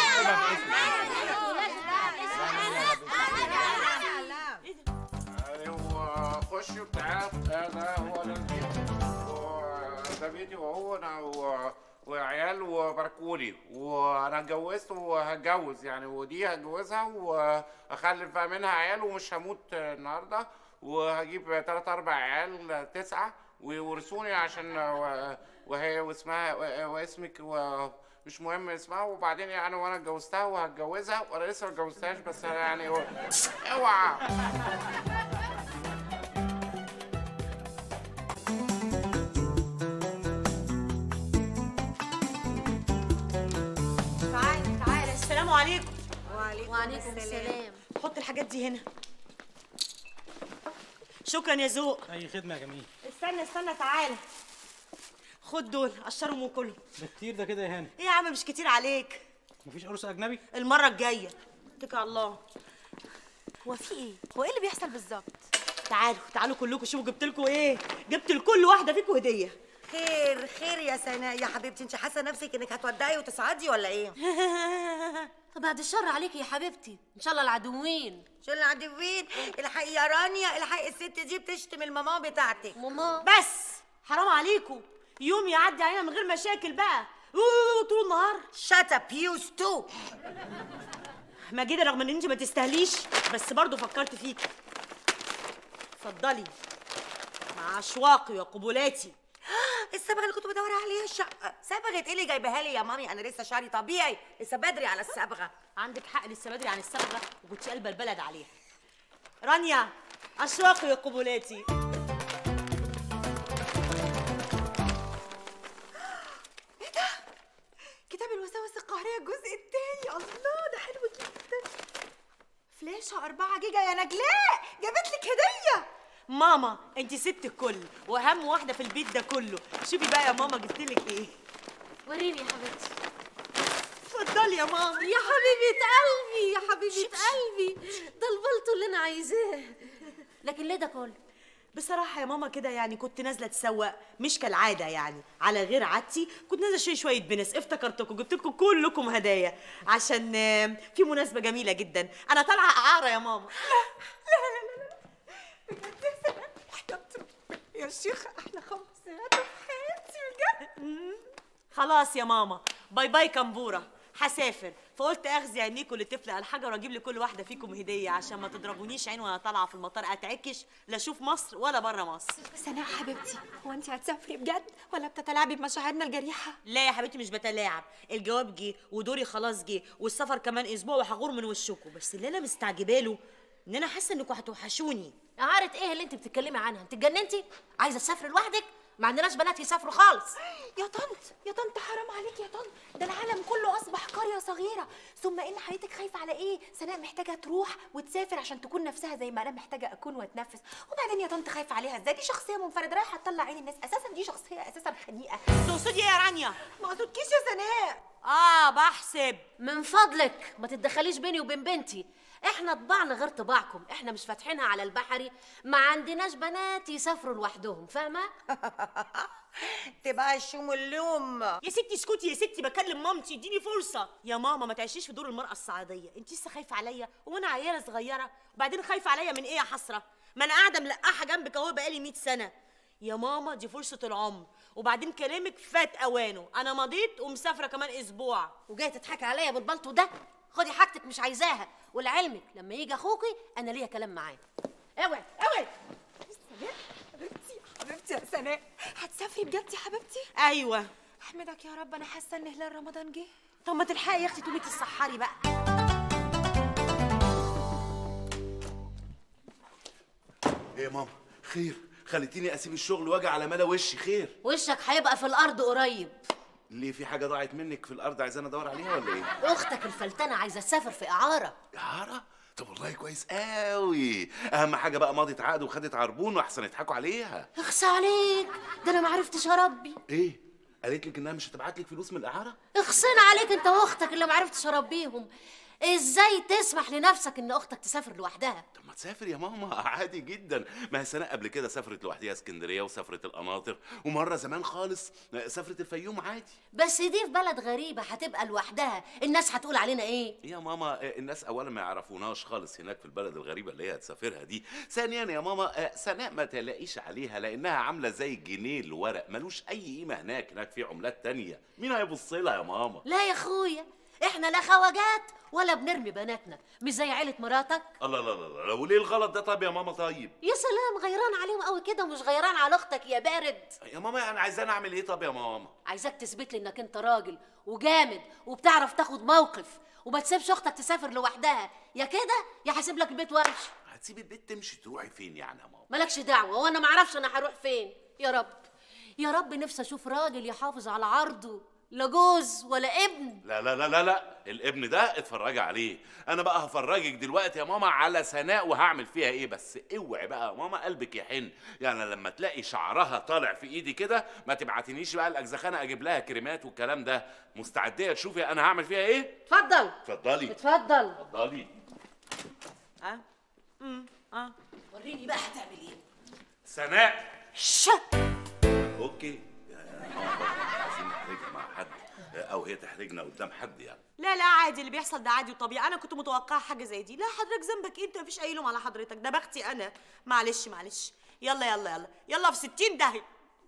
ايوه خشوا تعالوا ده هو ده البيت و- ده بيتي وهو انا و- وعيال وباركولي وانا اتجوزت وهتجوز يعني ودي هتجوزها واخلف بقى منها عيال ومش هموت النهارده وهجيب تلات اربع عيال تسعه ويورثوني عشان و- وهي واسمها و- واسمك و مش مهم اسمها وبعدين يعني وانا اتجوزتها وهتجوزها وانا لسه ما اتجوزتهاش بس يعني هو- اوعى تعالى تعالى السلام عليكم وعليكم السلام حط الحاجات دي هنا شكرا يا ذوق اي خدمه يا جميل استنى استنى تعالى خد دول قشرهم وكلهم ده كتير ده كده يا هاني ايه يا عم مش كتير عليك مفيش عروس اجنبي المره الجايه اتكل على الله هو في ايه هو ايه اللي بيحصل بالظبط تعالوا تعالوا كلكم شوفوا جبت لكم ايه جبت لكل واحده فيكم هديه خير خير يا سناء يا حبيبتي انت حاسه نفسك انك هتودعي وتصعدي ولا ايه بعد الشر عليكي يا حبيبتي ان شاء الله العدوين شو اللي عدوين الحقي يا رانيا الحقي الست دي بتشتم الماما بتاعتك ماما بس حرام عليكم يوم يعدي علينا من غير مشاكل بقى أوه، طول النهار شات اب يو ستو ماجدة رغم ان انت ما تستاهليش بس برضه فكرت فيك اتفضلي مع اشواقي وقبلاتي الصبغه اللي كنت بدور عليها الشقه صبغه ايه اللي جايباها لي يا مامي انا لسه شعري طبيعي لسه بدري على الصبغه عندك حق لسه بدري عن الصبغه وكنت قلبه البلد عليها رانيا اشواقي وقبلاتي كتاب الوساوس القهرية الجزء التاني الله ده حلو جدا فلاشة 4 جيجا يا نجلاء جابت لك هدية ماما انت ست الكل واهم واحده في البيت ده كله شوفي بقى يا ماما جبت لك ايه وريني يا حبيبتي اتفضلي يا ماما يا حبيبة قلبي يا حبيبة قلبي ده البلطو اللي انا عايزاه لكن ليه ده كله بصراحة يا ماما كده يعني كنت نازلة اتسوق مش كالعادة يعني على غير عادتي كنت نازلة اشتري شوية بنس افتكرتكم جبت لكم كلكم هدايا عشان آه، في مناسبة جميلة جدا أنا طالعة إعارة يا ماما يا شيخة احلى خمس سنوات في حياتي بجد خلاص يا ماما باي باي كمبورة هسافر فقلت اخذي عينيكم لطفل الحجر واجيب لكل واحده فيكم هديه عشان ما تضربونيش عين وانا طالعه في المطار اتعكش لا اشوف مصر ولا بره مصر سناء حبيبتي هو انت هتسافري بجد ولا بتتلاعبي بمشاعرنا الجريحة لا يا حبيبتي مش بتلاعب الجواب جه ودوري خلاص جه والسفر كمان اسبوع وهغور من وشكم بس اللي انا مستعجبه له ان انا حاسه انكم هتوحشوني عارف ايه اللي انت بتتكلمي عنها انت اتجننتي عايزه تسافري لوحدك ما عندناش بنات يسافروا خالص يا طنط يا طنط حرام عليك يا طنط ده العالم كله اصبح قريه صغيره ثم ان حضرتك خايفه على ايه سناء محتاجه تروح وتسافر عشان تكون نفسها زي ما انا محتاجه اكون واتنفس وبعدين يا طنط خايفه عليها ازاي دي شخصيه منفرده رايحه تطلع عين الناس اساسا دي شخصيه اساسا خنيقه تقصدي ايه يا رانيا ما قصدكيش يا سناء اه بحسب من فضلك ما تتدخليش بيني وبين بنتي احنا طباعنا غير طباعكم احنا مش فاتحينها على البحري ما عندناش بنات يسافروا لوحدهم فاهمه تبقى الشوم اللوم يا ستي اسكتي يا ستي بكلم مامتي اديني فرصه يا ماما ما تعيشيش في دور المراه الصعيديه انت لسه خايفه عليا وانا عياله صغيره وبعدين خايفه عليا من ايه يا حسره ما انا قاعده ملقحه جنبك اهو بقالي 100 سنه يا ماما دي فرصه العمر وبعدين كلامك فات اوانه انا مضيت ومسافره كمان اسبوع وجايه تضحكي عليا بالبلطو ده خدي حاجتك مش عايزاها ولعلمك لما يجي اخوكي انا ليا كلام معاه اوعي اوعي حبيبتي حبيبتي يا سناء هتسافري بجد يا حبيبتي ايوه احمدك يا رب انا حاسه ان هلال رمضان جه طب ما تلحقي يا اختي تقومي تتسحري بقى ايه يا ماما خير خليتيني اسيب الشغل واجي على ملا وشي خير وشك هيبقى في الارض قريب ليه في حاجه ضاعت منك في الارض عايزاني ادور عليها ولا ايه اختك الفلتانه عايزه تسافر في اعاره اعاره طب والله كويس قوي اهم حاجه بقى ماضت عقد وخدت عربون واحسن يضحكوا عليها اخس عليك ده انا ما عرفتش اربي ايه قالت لك انها مش هتبعت لك فلوس من الاعاره اخصنا عليك انت واختك اللي ما عرفتش اربيهم ازاي تسمح لنفسك ان اختك تسافر لوحدها طب ما تسافر يا ماما عادي جدا ما هي سناء قبل كده سافرت لوحدها اسكندريه وسافرت القناطر ومره زمان خالص سافرت الفيوم عادي بس دي في بلد غريبه هتبقى لوحدها الناس هتقول علينا ايه يا ماما الناس اولا ما يعرفوناش خالص هناك في البلد الغريبه اللي هي هتسافرها دي ثانيا يا ماما سناء ما تلاقيش عليها لانها عامله زي الجنيه الورق ملوش اي قيمه هناك هناك في عملات تانية مين هيبص لها يا ماما لا يا اخويا احنا لا خواجات ولا بنرمي بناتنا مش زي عيله مراتك الله لا لا لا وليه الغلط ده طب يا ماما طيب يا سلام غيران عليهم قوي كده ومش غيران على اختك يا بارد يا ماما انا عايزاني اعمل ايه طب يا ماما عايزاك تثبت لي انك انت راجل وجامد وبتعرف تاخد موقف وما تسيبش اختك تسافر لوحدها يا كده يا هسيب لك البيت ورش هتسيب البيت تمشي تروحي فين يعني يا ماما مالكش دعوه وانا ما اعرفش انا هروح فين يا رب يا رب نفسي اشوف راجل يحافظ على عرضه لا جوز ولا ابن لا لا لا لا لا الابن ده اتفرجي عليه انا بقى هفرجك دلوقتي يا ماما على سناء وهعمل فيها ايه بس اوعي بقى يا ماما قلبك يحن يعني لما تلاقي شعرها طالع في ايدي كده ما تبعتنيش بقى الاجزخانه اجيب لها كريمات والكلام ده مستعديه تشوفي انا هعمل فيها ايه اتفضل اتفضلي اتفضل اتفضلي اه امم اه وريني بقى هتعمل ايه سناء شت اوكي يعني ماما برضه عايزين نحرجها مع حد او هي تحرجنا قدام حد يعني لا لا عادي اللي بيحصل ده عادي وطبيعي انا كنت متوقعه حاجه زي دي لا حضرتك ذنبك إيه؟ انت مفيش اي لوم على حضرتك ده بختي انا معلش معلش يلا يلا يلا يلا في 60 داهيه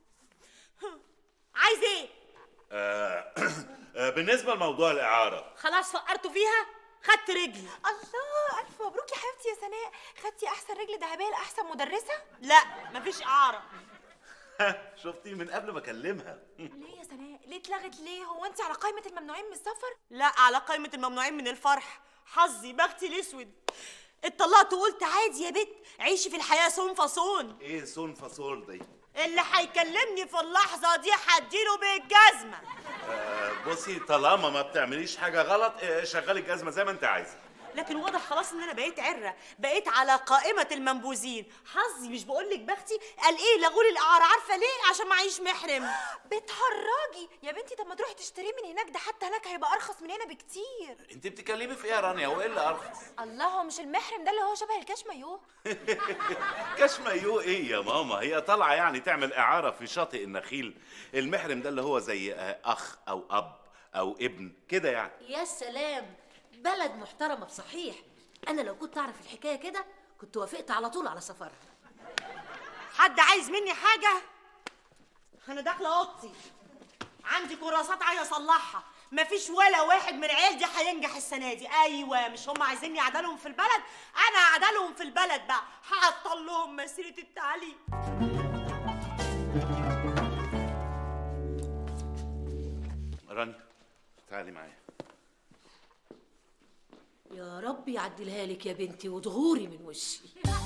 عايز ايه آه آه، بالنسبه لموضوع الاعاره خلاص فقرتوا فيها خدت رجلي الله الف مبروك يا حبيبتي يا سناء خدتي احسن رجل ذهبيه لاحسن مدرسه لا مفيش اعاره شفتي من قبل ما اكلمها ليه يا سناء ليه اتلغت ليه هو انت على قائمه الممنوعين من السفر لا على قائمه الممنوعين من الفرح حظي بختي الاسود اتطلقت وقلت عادي يا بت عيشي في الحياه صون فصون ايه سون فاصول دي اللي هيكلمني في اللحظه دي هديله بالجزمه آه بصي طالما ما بتعمليش حاجه غلط آه، شغلي الجزمه زي ما انت عايزه لكن واضح خلاص ان انا بقيت عره بقيت على قائمه المنبوذين حظي مش بقول لك بختي قال ايه لغوا لي الاعاره عارفه ليه عشان معيش محرم بتهرجي يا بنتي طب ما تروحي تشتريه من هناك ده حتى هناك هيبقى ارخص من هنا بكتير انت بتتكلمي في ايه يا رانيا هو ايه اللي ارخص الله هو مش المحرم ده اللي هو شبه الكاش مايوه كاش مايو ايه يا ماما هي طالعه يعني تعمل اعاره في شاطئ النخيل المحرم ده اللي هو زي آه، اخ او اب او ابن كده يعني يا سلام بلد محترمه بصحيح انا لو كنت اعرف الحكايه كده كنت وافقت على طول على سفرها حد عايز مني حاجه انا داخله اوضتي عندي كراسات عايزه اصلحها مفيش ولا واحد من العيال دي هينجح السنه دي ايوه مش هم عايزيني اعدلهم في البلد انا اعدلهم في البلد بقى هعطل لهم مسيره التعليم رانيا تعالي معايا يا رب يعدلها لك يا بنتي وتغوري من وشي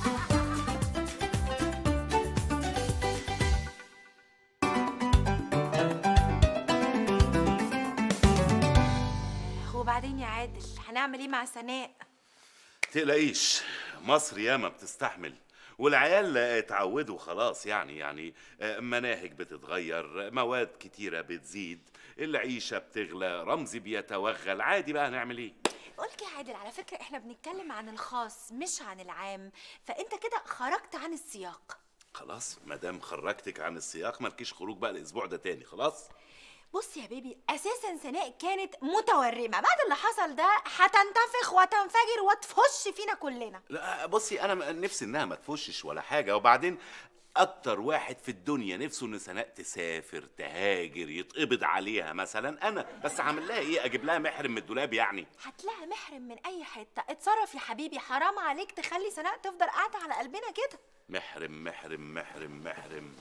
وبعدين يا عادل هنعمل ايه مع سناء تقلقيش مصر ياما بتستحمل والعيال اتعودوا خلاص يعني يعني آه، مناهج بتتغير مواد كتيرة بتزيد العيشة بتغلى رمزي بيتوغل عادي بقى هنعمل ايه بقولك يا عادل على فكرة احنا بنتكلم عن الخاص مش عن العام فانت كده خرجت عن السياق خلاص مادام خرجتك عن السياق مالكيش خروج بقى الاسبوع ده تاني خلاص بص يا بيبي اساسا سناء كانت متورمه بعد اللي حصل ده هتنتفخ وتنفجر وتفش فينا كلنا لا بصي انا م- نفسي انها ما تفشش ولا حاجه وبعدين اكتر واحد في الدنيا نفسه ان سناء تسافر تهاجر يتقبض عليها مثلا انا بس هعمل لها ايه اجيب لها محرم من الدولاب يعني هتلاقي محرم من اي حته اتصرف يا حبيبي حرام عليك تخلي سناء تفضل قاعده على قلبنا كده محرم محرم محرم محرم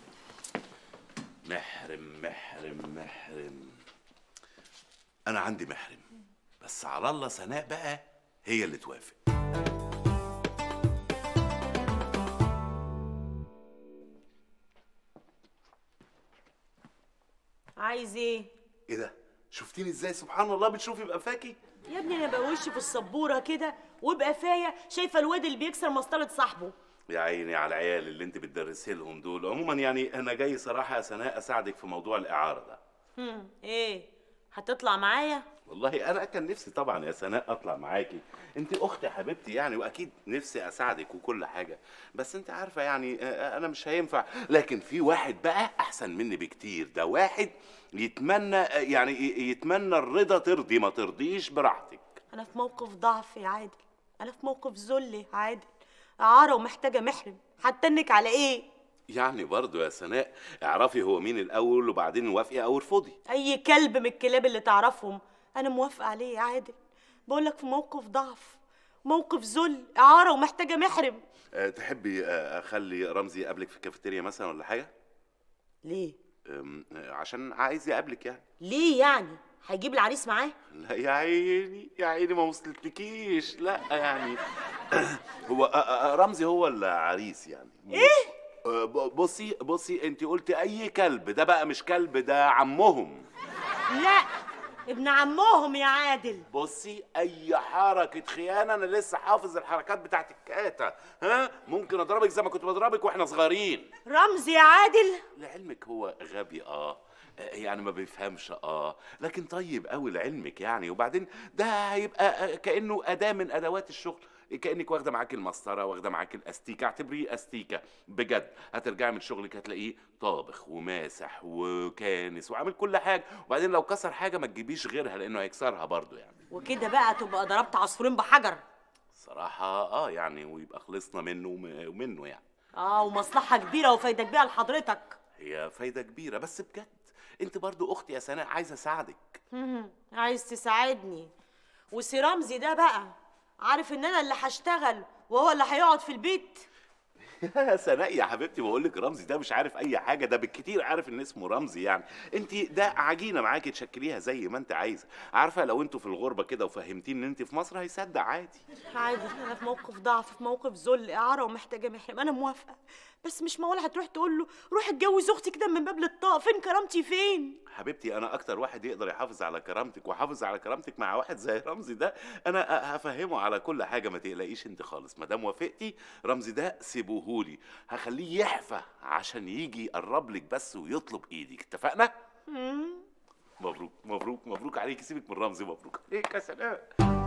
محرم محرم محرم انا عندي محرم بس على الله سناء بقى هي اللي توافق عايز ايه ايه ده شفتيني ازاي سبحان الله بتشوفي بقفاكي يا ابني انا بوش في السبوره كده وبقفايه شايفه الواد اللي بيكسر مسطره صاحبه يا عيني على العيال اللي انت بتدرسي لهم دول عموما يعني انا جاي صراحه يا سناء اساعدك في موضوع الاعاره ده هم، ايه هتطلع معايا والله انا كان نفسي طبعا يا سناء اطلع معاكي انت اختي حبيبتي يعني واكيد نفسي اساعدك وكل حاجه بس انت عارفه يعني آه، انا مش هينفع لكن في واحد بقى احسن مني بكتير ده واحد يتمنى آه، يعني ي- يتمنى الرضا ترضي ما ترضيش براحتك انا في موقف ضعف يا عادل انا في موقف ذل يا عادل اعاره ومحتاجه محرم هتنك على ايه يعني برضو يا سناء اعرفي هو مين الاول وبعدين وافقي او ارفضي اي كلب من الكلاب اللي تعرفهم انا موافقه عليه يا عادل بقول لك في موقف ضعف موقف ذل اعاره ومحتاجه محرم أه تحبي آه، اخلي رمزي يقابلك في الكافيتيريا مثلا ولا حاجه ليه أم، آه، عشان عايز يقابلك يعني ليه يعني هيجيب العريس معاه لا يا عيني يا عيني ما وصلتلكيش لا يعني هو آه، آه، رمزي هو العريس يعني ايه بصي بصي انت قلتي اي كلب ده بقى مش كلب ده عمهم لا ابن عمهم يا عادل بصي اي حركه خيانه انا لسه حافظ الحركات بتاعت الكاتا ها ممكن اضربك زي ما كنت بضربك واحنا صغيرين رمزي يا عادل لعلمك هو غبي اه يعني ما بيفهمش اه لكن طيب قوي لعلمك يعني وبعدين ده هيبقى آه، كانه اداه من ادوات الشغل كانك واخده معاك المسطره واخده معاك الاستيكه اعتبريه استيكه بجد هترجعي من شغلك هتلاقيه طابخ وماسح وكانس وعامل كل حاجه وبعدين لو كسر حاجه ما تجيبيش غيرها لانه هيكسرها برضه يعني وكده بقى تبقى ضربت عصفورين بحجر صراحه اه يعني ويبقى خلصنا منه وم- ومنه يعني اه ومصلحه كبيره وفايده كبيره لحضرتك هي فايده كبيره بس بجد انت برضو اختي يا سناء عايزه اساعدك مم، عايز تساعدني وسي رمزي ده بقى عارف ان انا اللي هشتغل وهو اللي هيقعد في البيت يا سناء يا حبيبتي بقول لك رمزي ده مش عارف اي حاجه ده بالكتير عارف ان اسمه رمزي يعني انت ده عجينه معاكي تشكليها زي ما انت عايزه عارفه لو انتوا في الغربه كده وفهمتيه ان انت في مصر هيصدق عادي عادي انا في موقف ضعف في موقف ذل اعاره ومحتاجه محرم انا موافقه بس مش معقول هتروح تقول له روح اتجوز اختي كده من باب للطاق فين كرامتي فين حبيبتي انا اكتر واحد يقدر يحافظ على كرامتك وحافظ على كرامتك مع واحد زي رمزي ده انا هفهمه على كل حاجه ما تقلقيش انت خالص ما دام وافقتي رمزي ده سيبوهولي هخليه يحفى عشان يجي يقرب لك بس ويطلب ايدك اتفقنا مم. مبروك مبروك مبروك عليكي سيبك من رمزي مبروك عليك يا سناء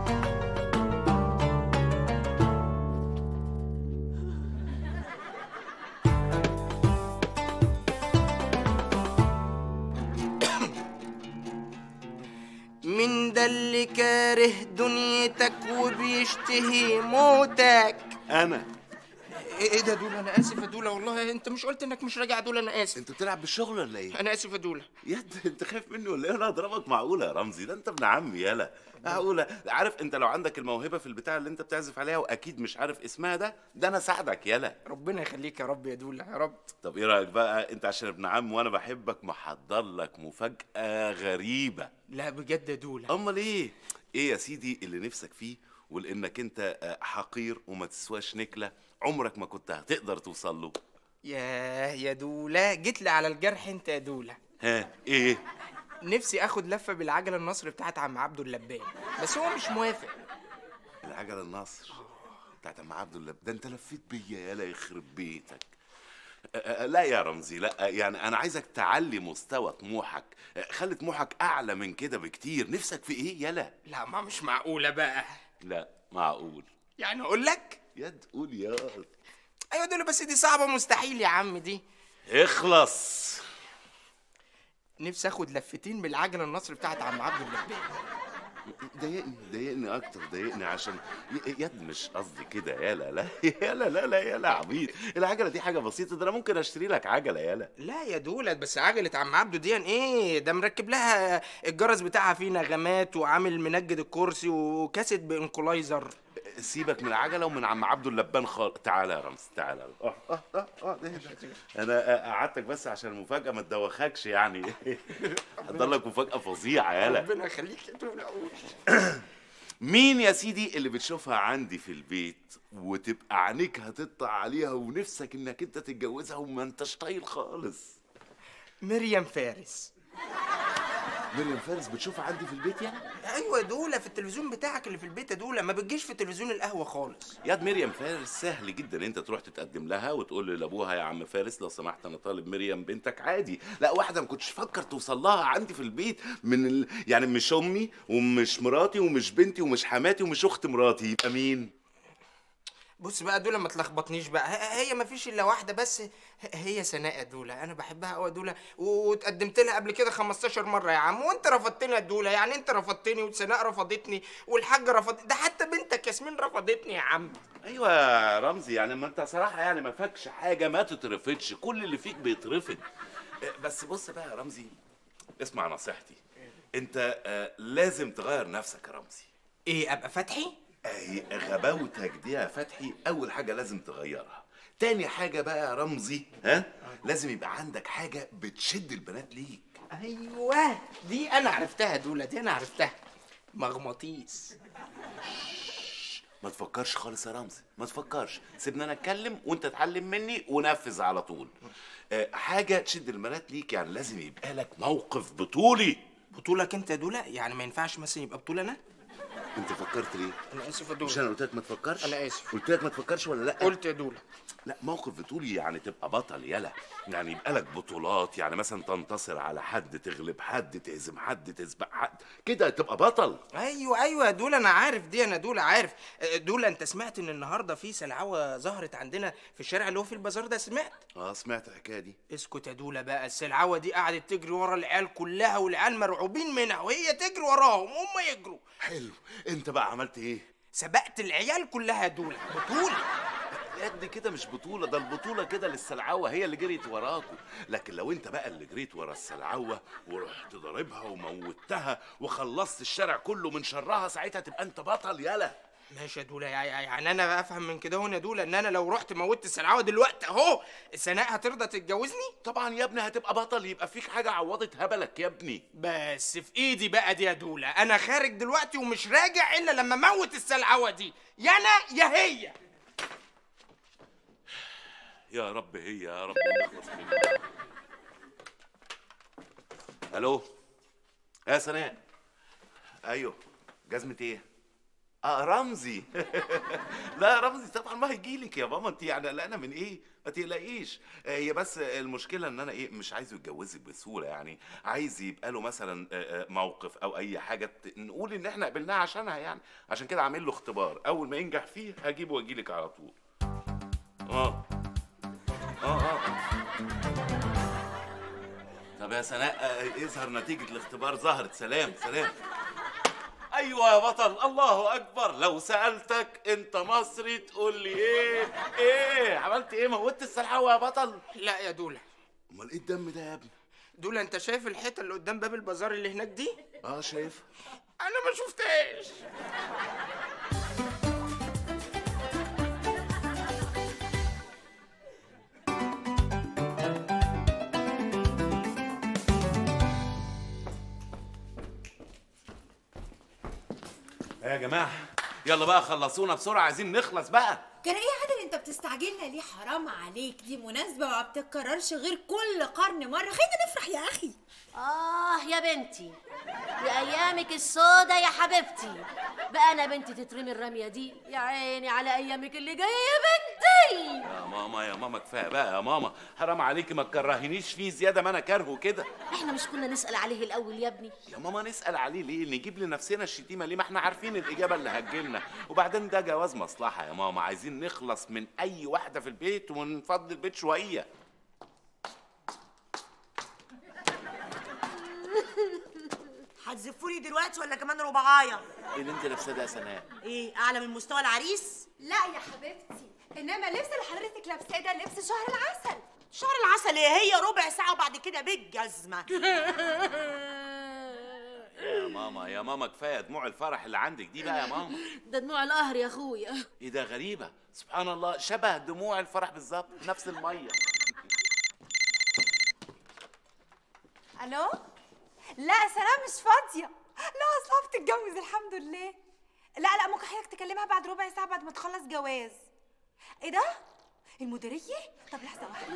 من ده اللي كاره دنيتك وبيشتهي موتك انا ايه إيه ده دول انا اسف يا دولا والله انت مش قلت انك مش راجع دول انا اسف انت بتلعب بالشغل ولا ايه انا اسف يا دولا يد انت خايف مني ولا ايه انا اضربك معقوله يا رمزي ده انت ابن عمي يالا معقوله عارف انت لو عندك الموهبه في البتاع اللي انت بتعزف عليها واكيد مش عارف اسمها ده ده انا ساعدك يالا ربنا يخليك يا رب يا دولا يا رب طب ايه رايك بقى انت عشان ابن عم وانا بحبك محضر لك مفاجاه غريبه لا بجد يا دولا امال ايه ايه يا سيدي اللي نفسك فيه ولانك انت آه، حقير وما تسواش نكله عمرك ما كنت هتقدر توصل له ياه يا دولا جيت لي على الجرح انت يا دولا ها ايه نفسي اخد لفه بالعجله النصر بتاعت عم عبده اللبان بس هو مش موافق العجله النصر بتاعت عم عبد الله ده انت لفيت بيا يالا يخرب بيتك آه، آه، لا يا رمزي لا آه، يعني انا عايزك تعلي مستوى طموحك آه، خلي طموحك اعلى من كده بكتير نفسك في ايه يالا لا ما مش معقوله بقى لا معقول يعني اقول لك يا تقول يا ايوه دولا بس دي صعبه مستحيل يا عم دي اخلص نفسي اخد لفتين بالعجله النصر بتاعت عم عبده اللبان ضايقني ضايقني اكتر ضايقني عشان ي- يا ابني مش قصدي كده يالا لا يالا لا لا يالا عبيط العجله دي حاجه بسيطه ده انا ممكن اشتري لك عجله يالا لا يا دولت بس عجلة عم عبده دي ايه ده مركب لها الجرس بتاعها فيه نغمات وعامل منجد الكرسي وكاسيت بانكولايزر سيبك من العجله ومن عم عبده اللبان خالص تعالى يا رمز تعالى اه اه اه اه ده ده. انا قعدتك بس عشان المفاجاه ما تدوخكش يعني حضر لك مفاجاه فظيعه يالا ربنا يخليك يا دولة مين يا سيدي اللي بتشوفها عندي في البيت وتبقى عينيك هتطلع عليها ونفسك انك انت تتجوزها وما انتش طايل خالص مريم فارس مريم فارس بتشوفها عندي في البيت يعني ايوه دولة في التلفزيون بتاعك اللي في البيت يا دولة ما بتجيش في تلفزيون القهوة خالص ياد مريم فارس سهل جدا انت تروح تتقدم لها وتقول لابوها يا عم فارس لو سمحت انا طالب مريم بنتك عادي لا واحده ما كنتش فكر توصل لها عندي في البيت من ال... يعني مش امي ومش مراتي ومش بنتي ومش حماتي ومش اخت مراتي يبقى مين بص بقى دولة ما تلخبطنيش بقى ه- هي ما فيش الا واحده بس ه- هي سناء يا دولة انا بحبها قوي يا دولة واتقدمت لها قبل كده 15 مره يا عم وانت رفضتني يا دولة يعني انت رفضتني وسناء رفضتني والحاجه رفضت ده حتى بنتك ياسمين رفضتني يا عم ايوه يا رمزي يعني ما انت صراحه يعني ما فاكش حاجه ما تترفضش كل اللي فيك بيترفض اه، بس بص بقى يا رمزي اسمع نصيحتي انت آه، لازم تغير نفسك يا رمزي ايه ابقى فتحي اهي غباوتك دي يا فتحي اول حاجه لازم تغيرها تاني حاجه بقى يا رمزي ها لازم يبقى عندك حاجه بتشد البنات ليك ايوه دي انا عرفتها يا دولة دي انا عرفتها مغناطيس ما تفكرش خالص يا رمزي ما تفكرش سيبني انا اتكلم وانت اتعلم مني ونفذ على طول آه، حاجه تشد البنات ليك يعني لازم يبقى لك موقف بطولي بطولك انت يا دولة يعني ما ينفعش مثلا يبقى بطولة انا انت فكرت ليه انا اسف يا مش انا دولة قلت لك ما تفكرش أنا آسف. قلت لك ما تفكرش ولا لا قلت يا دولة لا موقف بطولي يعني تبقى بطل يلا يعني يبقى لك بطولات يعني مثلا تنتصر على حد تغلب حد تهزم حد تسبق حد كده تبقى بطل ايوه ايوه يا دولة انا عارف دي انا دولة عارف آه، دولة انت سمعت ان النهارده في سلعوه ظهرت عندنا في الشارع اللي هو في البازار ده سمعت اه سمعت الحكايه دي اسكت يا دولة بقى السلعوه دي قعدت تجري ورا العيال كلها والعيال مرعوبين منها وهي تجري وراهم وهم يجروا حلو انت بقى عملت ايه سبقت العيال كلها يا دولة بطولة قد كده مش بطولة ده البطولة كده للسلعوة هي اللي جريت وراكوا لكن لو انت بقى اللي جريت ورا السلعوة ورحت ضاربها وموتها وخلصت الشارع كله من شرها ساعتها تبقى انت بطل يلا ماشي يا دولة يع- يع- يعني انا افهم من كده هون يا دولة ان انا لو رحت موتت السلعوه دلوقتي اهو سناء هترضى تتجوزني طبعا يا ابني هتبقى بطل يبقى فيك حاجة عوضت هبلك يا ابني بس في ايدي بقى دي يا دولة انا خارج دلوقتي ومش راجع الا لما اموت السلعوه دي يا انا يا هي يا رب هي يا رب نخلص منها الو يا سناء ايوه جزمة ايه اه رمزي لا يا رمزي طبعا ما هيجيلك يا ماما انت يعني قلقانه من ايه ما تقلقيش آه، هي بس المشكله ان انا ايه مش عايزه يتجوزك بسهوله يعني عايز يبقى له مثلا آه، آه، موقف او اي حاجه ت- نقول ان احنا قبلناها عشانها يعني عشان كده عامل له اختبار اول ما ينجح فيه هجيبه واجيلك على طول اه اه اه طب يا سناء آه، يظهر نتيجة الاختبار ظهرت سلام سلام ايوه يا بطل الله اكبر لو سالتك انت مصري تقول لي ايه ايه عملت ايه موتت السلحوه يا بطل لا يا دولة امال ايه الدم ده يا ابني دولة انت شايف الحته اللي قدام باب البازار اللي هناك دي اه شايف انا ما شفتهاش يا جماعه يلا بقى خلصونا بسرعه عايزين نخلص بقى كان ايه يا عادل انت بتستعجلنا ليه حرام عليك دي مناسبة ما بتتكررش غير كل قرن مرة خلينا نفرح يا اخي آه يا بنتي يا أيامك السودة يا حبيبتي بقى أنا بنتي تترمي الرمية دي يا عيني على أيامك اللي جاية يا بنتي يا ماما يا ماما كفايه بقى يا ماما حرام عليكي ما تكرهنيش فيه زياده ما انا كارهه كده احنا مش كنا نسأل عليه الأول يا ابني يا ماما نسال عليه ليه نجيب لنفسنا الشتيمه ليه ما احنا عارفين الاجابه اللي هتجيلنا وبعدين ده جواز مصلحه يا ماما عايزين نخلص من اي واحده في البيت ونفضي البيت شويه هتزفوني دلوقتي ولا كمان ربعايه ايه اللي انت لابساه ده يا سناء ايه اعلى من مستوى العريس لا يا حبيبتي انما اللبس اللي حضرتك لابساه ده لبس شهر العسل شهر العسل ايه هي ربع ساعه وبعد كده بالجزمه يا ماما يا ماما كفايه دموع الفرح اللي عندك دي بقى يا ماما ده دموع القهر يا أخويا ايه ده غريبه سبحان الله شبه دموع الفرح بالظبط نفس الميه الو لا سلام مش فاضيه لا اصلا بتتجوز الحمد لله لا لا ممكن حضرتك تكلمها بعد ربع ساعه بعد ما تخلص جواز ايه ده المديريه طب لحظه واحده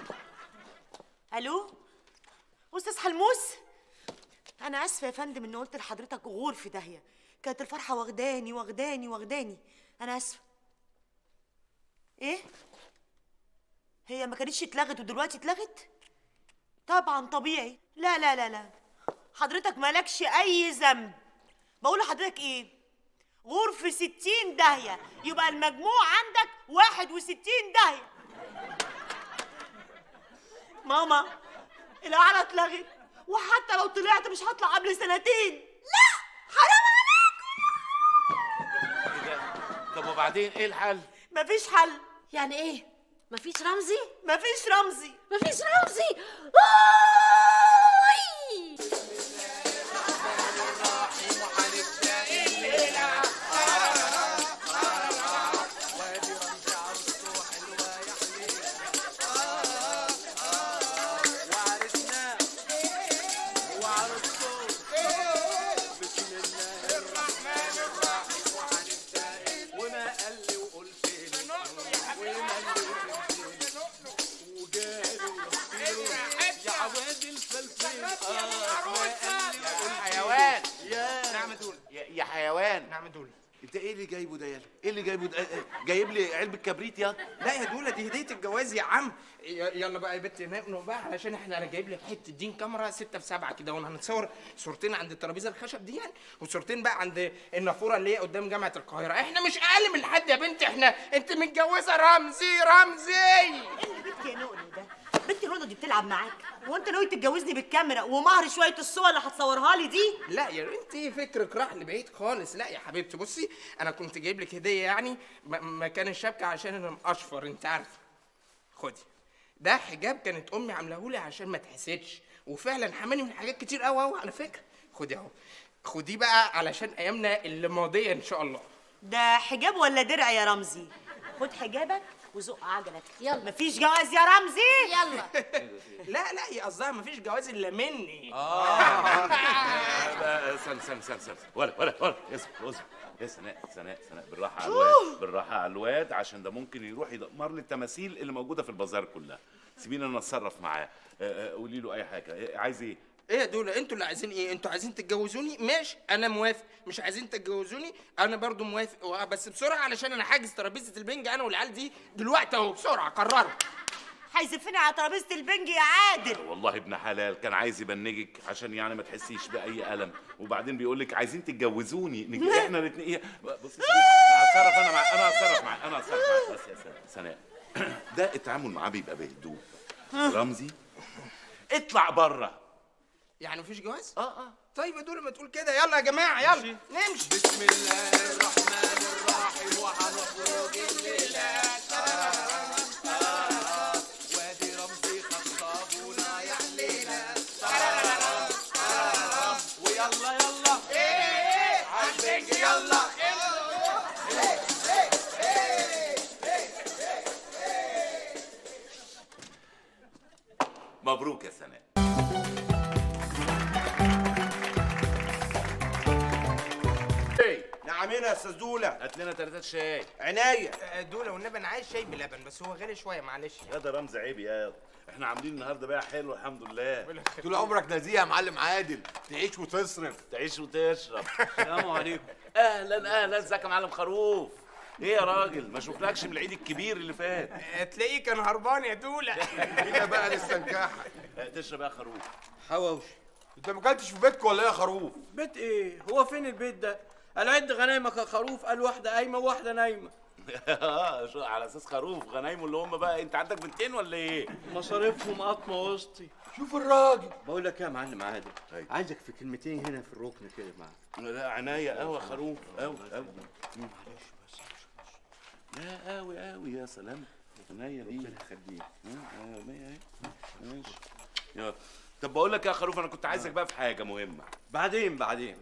الو استاذ حلموس انا اسفه يا فندم اني قلت لحضرتك غور في داهيه كانت الفرحه واخداني واخداني واخداني انا اسفه ايه هي ما كانتش اتلغت ودلوقتي اتلغت طبعا طبيعي لا لا لا لا حضرتك مالكش اي ذنب بقول لحضرتك ايه غور في ستين داهية يبقى المجموع عندك واحد وستين داهية ماما القعدة اتلغت وحتى لو طلعت مش هطلع قبل سنتين لا حرام ايه ده طب وبعدين ايه الحل مفيش حل يعني إيه مفيش رمزي مفيش رمزي مفيش رمزي آي! وما قال لي وقلت له وما قال لي وقلت له وجالي ورحت يا عواد الفلفل اه ما قال لي وقلت حيوان يا نعم دول يا, يا حيوان نعم دول انت ايه اللي جايبه ده يالا ايه اللي جايبه ده إيه- جايب لي علبه كبريت يا لا يا دوله دي هديه الجواز يا عم ي- يلا بقى يا بنتي نقنق بقى علشان احنا انا جايب لك حته دين كاميرا ستة في سبعة كده وانا هنتصور صورتين عند الترابيزه الخشب دي يعني وصورتين بقى عند النافوره اللي هي قدام جامعه القاهره احنا مش اقل من حد يا بنتي احنا انت متجوزه رمزي رمزي بنت يا نقل ده بنت الهدى دي بتلعب معاك هو انت ناوي تتجوزني بالكاميرا ومهر شويه الصور اللي هتصورها لي دي لا يا بنتي فكرك راح لبعيد خالص لا يا حبيبتي بصي انا كنت جايب لك هديه يعني م- مكان الشبكه عشان انا مقشفر انت عارفه خدي ده حجاب كانت امي عاملاه لي عشان ما تحسدش وفعلا حماني من حاجات كتير قوي قوي على فكره خدي اهو خديه بقى علشان ايامنا اللي ماضيه ان شاء الله ده حجاب ولا درع يا رمزي خد حجابك وزق عجلك يلا مفيش جواز يا رمزي يلا لا لا هي قصدها مفيش جواز الا مني آه، استنى استنى استنى استنى ولا ولا ولا اصبر اصبر يا سناء سناء سناء بالراحه على الواد بالراحه على الواد عشان ده ممكن يروح يدمر لي التماثيل اللي موجوده في البازار كلها سيبيني انا اتصرف معاه آه، آه، قولي له اي حاجه إيه، عايز ايه ايه يا دول انتوا اللي عايزين ايه انتوا عايزين تتجوزوني ماشي انا موافق مش عايزين تتجوزوني انا برضو موافق و- بس بسرعه علشان انا حاجز ترابيزه البنج انا والعيال دي دلوقتي اهو بسرعه قرروا هيزفني على ترابيزه البنج يا عادل والله ابن حلال كان عايز يبنجك عشان يعني ما تحسيش باي الم وبعدين بيقول لك عايزين تتجوزوني نج- احنا الاثنين ايه بصي هتصرف انا مع انا هتصرف مع انا هتصرف مع بس يا سناء سناء ده التعامل معاه بيبقى بهدوء رمزي اطلع بره يعني مفيش جواز اه اه طيب يا دول ما تقول كده يلا يا جماعه يلا نمشي بسم الله الرحمن الرحيم وهنخرج الليلة وادي رمزي خطابونا يا حليلة ويلا يلا ايه عالبنج يلا مبروك يا سناء ايه نعم طعمنا يا استاذ دوله هات لنا ثلاثة شاي عناية دول والنبي انا عايز شاي بلبن بس هو غالي شويه معلش يا ده رمز عيب يا احنا عاملين النهارده بقى حلو الحمد لله طول عمرك نزيه يا معلم عادل تعيش وتصرف تعيش وتشرب السلام عليكم اهلا اهلا ازيك يا معلم خروف ايه يا راجل ما شفناكش من العيد الكبير اللي فات تلاقيه كان هربان يا دوله هنا بقى نستنكحها تشرب يا خروف حواوش انت ما اكلتش في بيتكم ولا ايه يا خروف بيت ايه هو فين البيت ده قال عد غنايمك يا خروف قال واحده قايمه وواحده نايمه اه شو على اساس خروف غنايمه اللي هم بقى انت عندك بنتين ولا ايه مصاريفهم قطمه وسطي شوف الراجل بقول لك إيه يا معلم عادل عايزك في كلمتين هنا في الركن كده معاك لا عناية قوي يا خروف قوي قوي لا قوي قوي يا سلام عناية دي خليك ماشي يلا. طب بقول لك يا خروف انا كنت عايزك بقى في حاجة مهمة بعدين بعدين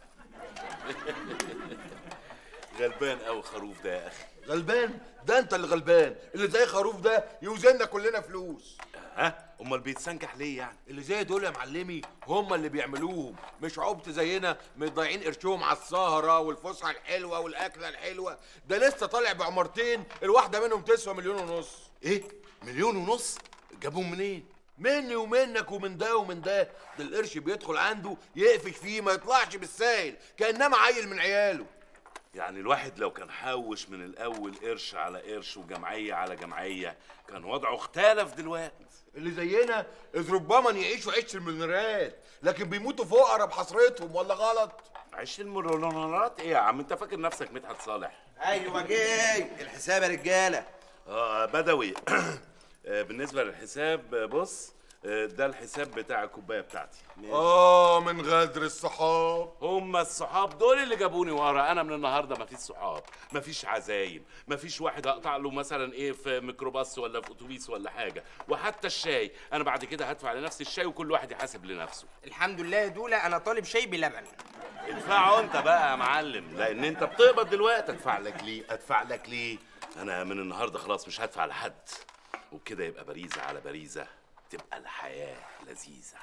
غلبان قوي خروف ده يا اخي غلبان ده انت اللي غلبان اللي زي خروف ده يوزننا كلنا فلوس ها امال بيتسنكح ليه يعني اللي زي دول يا معلمي هم اللي بيعملوهم مش عبط زينا مضيعين قرشهم على السهره والفسحه الحلوه والاكله الحلوه ده لسه طالع بعمارتين الواحده منهم تسوى مليون ونص ايه مليون ونص جابهم منين مني ومنك ومن ده ومن ده ده القرش بيدخل عنده يقفش فيه ما يطلعش بالسايل كانما عيل من عياله يعني الواحد لو كان حوش من الاول قرش على قرش وجمعيه على جمعيه كان وضعه اختلف دلوقتي اللي زينا اذ ربما يعيشوا عيش المليونيرات لكن بيموتوا فقراء بحسرتهم ولا غلط عيش المليونيرات ايه يا عم انت فاكر نفسك مدحت صالح ايوه جاي الحساب يا رجاله اه بدوي آه، بالنسبه للحساب آه، بص آه، ده الحساب بتاع الكوبايه بتاعتي اه من غدر الصحاب هم الصحاب دول اللي جابوني ورا انا من النهارده مفيش صحاب مفيش عزايم مفيش واحد اقطع له مثلا ايه في ميكروباص ولا في اتوبيس ولا حاجه وحتى الشاي انا بعد كده هدفع لنفسي الشاي وكل واحد يحاسب لنفسه الحمد لله يا دوله انا طالب شاي بلبن ادفعه انت بقى يا معلم لان انت بتقبض دلوقتي ادفع لك ليه ادفع لك ليه انا من النهارده خلاص مش هدفع لحد وبكده يبقى باريزه على باريزه تبقى الحياه لذيذه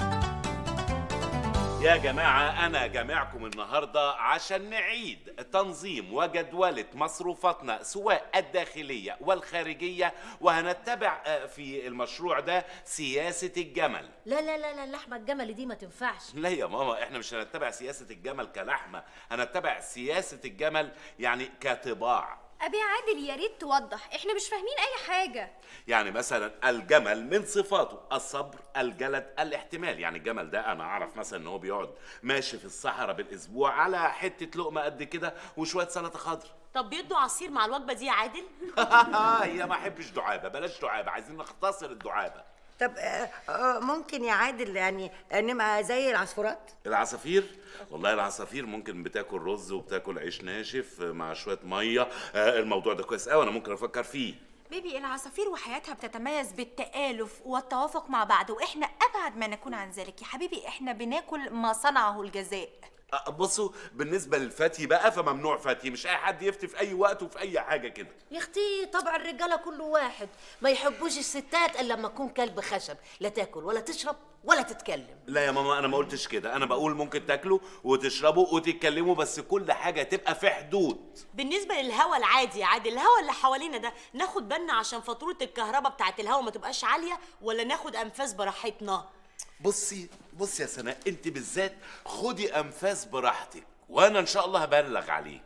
يا جماعة أنا جامعكم النهاردة عشان نعيد تنظيم وجدولة مصروفاتنا سواء الداخلية والخارجية وهنتبع آه، في المشروع ده سياسة الجمل لا لا لا لا اللحمه الجمل دي ما تنفعش لا يا ماما احنا مش هنتبع سياسة الجمل كلحمة هنتبع سياسة الجمل يعني كطباع ابي عادل يا ريت توضح احنا مش فاهمين اي حاجه يعني مثلا الجمل من صفاته الصبر الجلد الاحتمال يعني الجمل ده انا اعرف مثلا ان هو بيقعد ماشي في الصحراء بالاسبوع على حته لقمه قد كده وشويه سلطه خضر طب بيدوا عصير مع الوجبه دي يا عادل يا ما احبش دعابه بلاش دعابه عايزين نختصر الدعابه طب آه، آه، ممكن يا عادل يعني نبقى زي العصفورات العصافير والله العصافير ممكن بتاكل رز وبتاكل عيش ناشف مع شويه ميه آه، الموضوع ده كويس قوي انا ممكن افكر فيه بيبي العصافير وحياتها بتتميز بالتآلف والتوافق مع بعض واحنا ابعد ما نكون عن ذلك يا حبيبي احنا بناكل ما صنعه الجزاء آه، بصوا بالنسبه للفتي بقى فممنوع فتي مش اي حد يفتي في اي وقت وفي اي حاجه كده يا اختي طبع الرجاله كله واحد ما يحبوش الستات الا لما تكون كلب خشب لا تاكل ولا تشرب ولا تتكلم لا يا ماما انا ما قلتش كده انا بقول ممكن تاكلوا وتشربوا وتتكلموا بس كل حاجه تبقى في حدود بالنسبه للهوا العادي يا عادل الهوا اللي حوالينا ده ناخد بالنا عشان فاتوره الكهرباء بتاعت الهوا ما تبقاش عاليه ولا ناخد انفاس براحتنا بصي بصي يا سناء انت بالذات خدي انفاس براحتك وانا ان شاء الله هبلغ عليك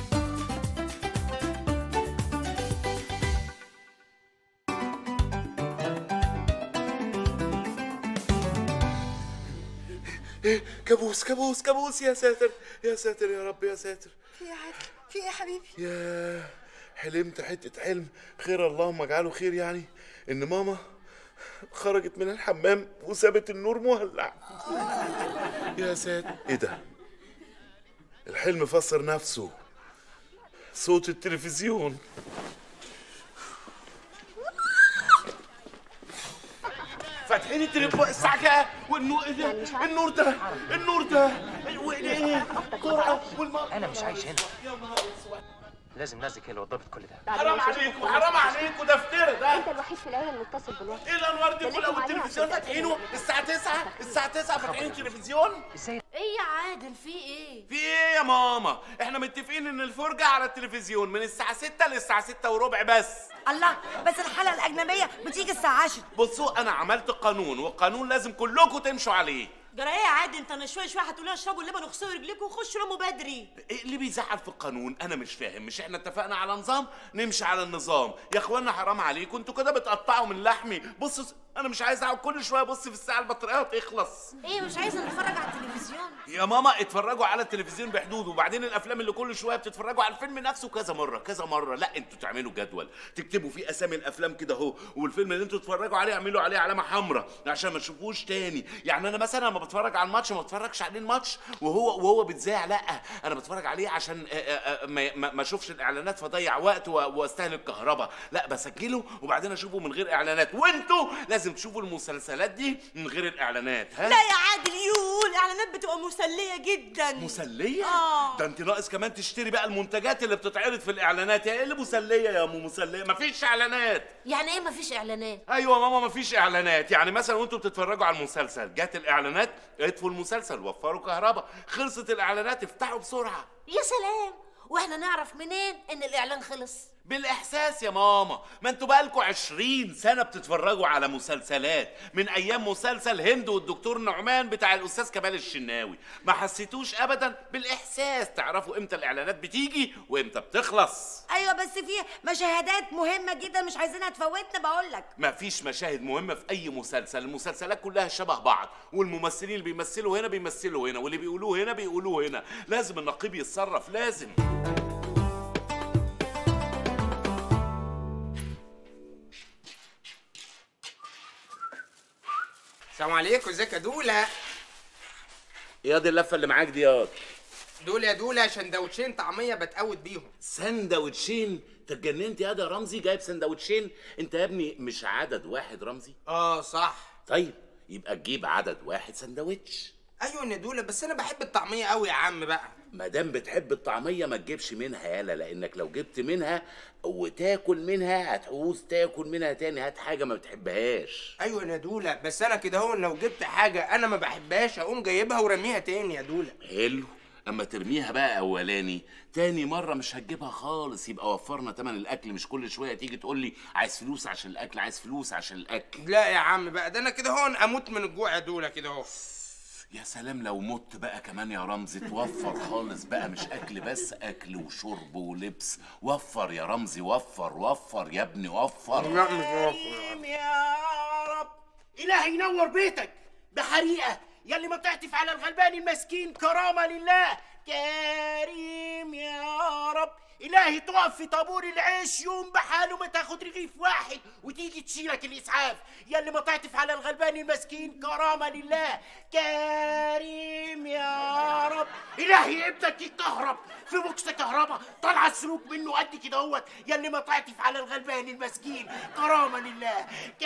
إيه، كابوس كابوس كابوس يا ساتر يا ساتر يا رب يا ساتر في ايه يا عادل في ايه يا حبيبي يا حلمت حتة حلم خير اللهم اجعله خير يعني ان ماما خرجت من الحمام وسابت النور مولع يا ساتر ايه ده الحلم فسر نفسه صوت التلفزيون فاتحين التليفون الساعة كام؟ والنور إيه ده؟ النور ده النور ده وايه؟ قرعة والمرة انا مش عايش هنا لازم نازك هي اللي وضبت كل ده حرام عليكم حرام عليكم ده افترا ده انت الوحيد في العيله المتصل بالوقت ايه الانوار دي ده كلها لكم عليه والتلفزيون عشان فاتحينه الساعة 9 الساعة 9 فاتحين التلفزيون ازاي ايه يا عادل في ايه في ايه يا ماما احنا متفقين ان الفرجه على التلفزيون من الساعه 6 للساعه 6 وربع بس الله بس الحلقه الاجنبيه بتيجي الساعه 10 بصوا انا عملت قانون والقانون لازم كلكم تمشوا عليه جرى ايه يا عادل انت انا شويه شويه هتقولوا اشربوا اللبن واغسلوا رجليكم وخشوا ناموا بدري ايه اللي بيزعل في القانون انا مش فاهم مش احنا اتفقنا على نظام نمشي على النظام يا اخوانا حرام عليكم انتوا كده بتقطعوا من لحمي بصوا انا مش عايز اقعد كل شويه ابص في الساعه البطاريه تخلص ايه مش عايزه نتفرج على التلفزيون يا ماما اتفرجوا على التلفزيون بحدود وبعدين الافلام اللي كل شويه بتتفرجوا على الفيلم نفسه كذا مره كذا مره لا انتوا تعملوا جدول تكتبوا فيه اسامي الافلام كده اهو والفيلم اللي انتوا تتفرجوا عليه اعملوا عليه علامه حمراء عشان ما تشوفوش تاني يعني انا مثلا لما بتفرج على الماتش ما بتفرجش عليه الماتش وهو وهو بيتذاع لا انا بتفرج عليه عشان آه، آه، آه، ما ما- ما اشوفش الاعلانات فاضيع وقت و- واستهلك كهرباء لا بسجله وبعدين اشوفه من غير اعلانات وانتوا لازم تشوفوا المسلسلات دي من غير الاعلانات ها لا يا عادل يو الاعلانات بتبقى مسليه جدا مسلية؟ آه. ده انت ناقص كمان تشتري بقى المنتجات اللي بتتعرض في الاعلانات يا ايه اللي مسلية يا ام مسلية مفيش اعلانات يعني ايه مفيش اعلانات ايوه ماما مفيش اعلانات يعني مثلا وانتوا بتتفرجوا على المسلسل جت الاعلانات اطفوا المسلسل وفروا كهرباء خلصت الاعلانات افتحوا بسرعة يا سلام واحنا نعرف منين ان الاعلان خلص بالاحساس يا ماما ما انتوا بقالكوا عشرين سنة بتتفرجوا على مسلسلات من ايام مسلسل هند والدكتور نعمان بتاع الاستاذ كمال الشناوي ما حسيتوش ابدا بالاحساس تعرفوا امتى الاعلانات بتيجي وامتى بتخلص ايوه بس في مشاهدات مهمه جدا مش عايزينها تفوتنا بقول لك ما فيش مشاهد مهمة في أي مسلسل، المسلسلات كلها شبه بعض، والممثلين اللي بيمثلوا هنا بيمثلوا هنا، واللي بيقولوه هنا بيقولوه هنا، لازم النقيب يتصرف لازم. السلام عليكم ازيك يا دولا يا دي اللفة اللي معاك دي ياض. دول يا دولا سندوتشين طعميه بتقود بيهم سندوتشين؟ انت اتجننت يا ده رمزي جايب سندوتشين؟ انت يا ابني مش عدد واحد رمزي؟ اه صح طيب يبقى تجيب عدد واحد سندوتش. ايوه يا دولا بس انا بحب الطعميه قوي يا عم بقى ما دام بتحب الطعميه ما تجيبش منها يالا لانك لو جبت منها وتاكل منها هتعوز تاكل منها تاني هات حاجه ما بتحبهاش ايوه يا دولا بس انا كده هو لو جبت حاجه انا ما بحبهاش اقوم جايبها ورميها تاني يا دولا حلو اما ترميها بقى اولاني تاني مره مش هتجيبها خالص يبقى وفرنا تمن الاكل مش كل شويه تيجي تقول لي عايز فلوس عشان الاكل عايز فلوس عشان الاكل لا يا عم بقى ده انا كده هو اموت من الجوع يا دولا كده اهو يا سلام لو مت بقى كمان يا رمزي توفر خالص بقى مش اكل بس اكل وشرب ولبس وفر يا رمزي وفر وفر يا ابني وفر كريم يا رب إلهي ينور بيتك بحريقة يلي ما تعطف على الغلبان المسكين كرامة لله كريم يا رب إلهي تقف في طابور العيش يوم بحاله ما تاخد رغيف واحد وتيجي تشيلك الإسعاف يلي ما تعطف على الغلبان المسكين كرامة لله كريم يا رب إلهي ابنك يتكهرب في بوكس كهرباء طالعة السلوك منه قد كده اهوت يلي ما تعطف على الغلبان المسكين كرامة لله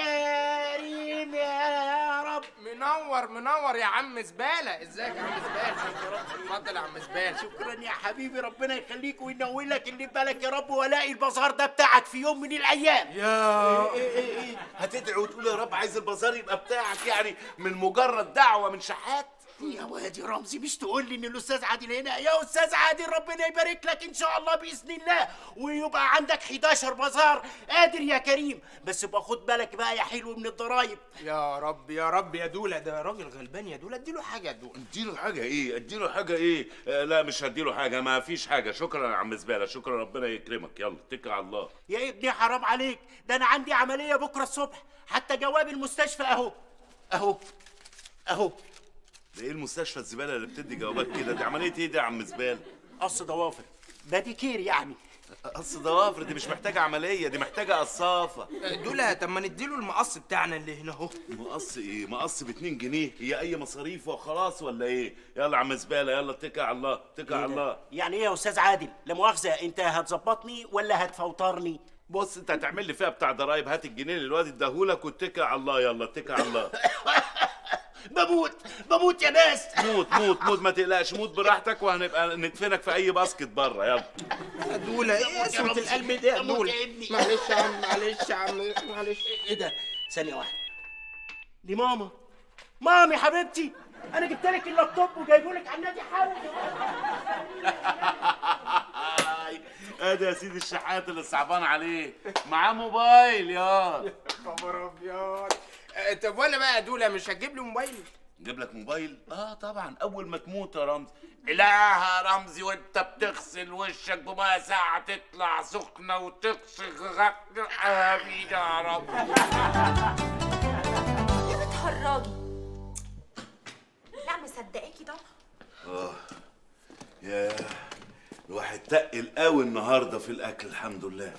كريم يا رب منور منور يا عم زباله ازيك يا عم زباله اتفضل يا عم زباله شكرا يا حبيبي ربنا يخليك وينور لك اللي في بالك يا رب والاقي البازار ده بتاعك في يوم من الايام يا إيه إيه إيه هتدعي وتقول يا رب عايز البازار يبقى بتاعك يعني من مجرد دعوه من شحات يا واد يا رمزي مش تقول لي ان الاستاذ عادل هنا يا استاذ عادل ربنا يبارك لك ان شاء الله باذن الله ويبقى عندك 11 بازار قادر يا كريم بس يبقى خد بالك بقى يا حلو من الضرايب يا رب يا رب يا دولا ده راجل غلبان يا دولا اديله حاجه يا دولا اديله حاجه ايه اديله حاجه ايه آه لا مش هديله حاجه ما فيش حاجه شكرا يا عم زباله شكرا ربنا يكرمك يلا اتكل على الله يا ابني حرام عليك ده انا عندي عمليه بكره الصبح حتى جواب المستشفى اهو اهو اهو ده ايه المستشفى الزباله اللي بتدي جوابات كده دي عمليه ايه دي يا عم زباله قص ضوافر باديكير يعني قص ضوافر دي مش محتاجه عمليه دي محتاجه قصافه دولا طب ما نديله المقص بتاعنا اللي هنا اهو مقص ايه مقص ب 2 جنيه هي اي مصاريف وخلاص ولا ايه يلا يا عم زباله يلا اتكل على الله اتكل على الله يعني ايه يا استاذ عادل لا مؤاخذه انت هتظبطني ولا هتفوترني بص انت هتعمل لي فيها بتاع ضرايب هات الجنيه اللي الواد اداهولك واتكل على الله يلا اتكل على الله بموت بموت يا ناس موت موت موت ما تقلقش موت براحتك وهنبقى ندفنك في اي باسكت بره يلا يا دولا ايه يا قسوه رمزي. القلب ده يا أموت دولا يا ابني. معلش يا عم معلش يا عم معلش ايه ده ثانيه واحده دي ماما مامي حبيبتي انا جبت لك اللابتوب وجايبه لك على النادي حالا ادي يا سيدي الشحات اللي صعبان عليه معاه موبايل يا خبر ابيض آه، طب وانا بقى يا دولا مش هتجيب لي موبايل جيب لك موبايل اه طبعا اول ما تموت يا رمزي لا يا رمزي وانت بتغسل وشك بميه ساعة تطلع سخنة وتغسل غ- حبيبي يا رب يا بتهرجي لا مصدقاكي طبعا اه يا الواحد تقل قوي النهارده في الاكل الحمد لله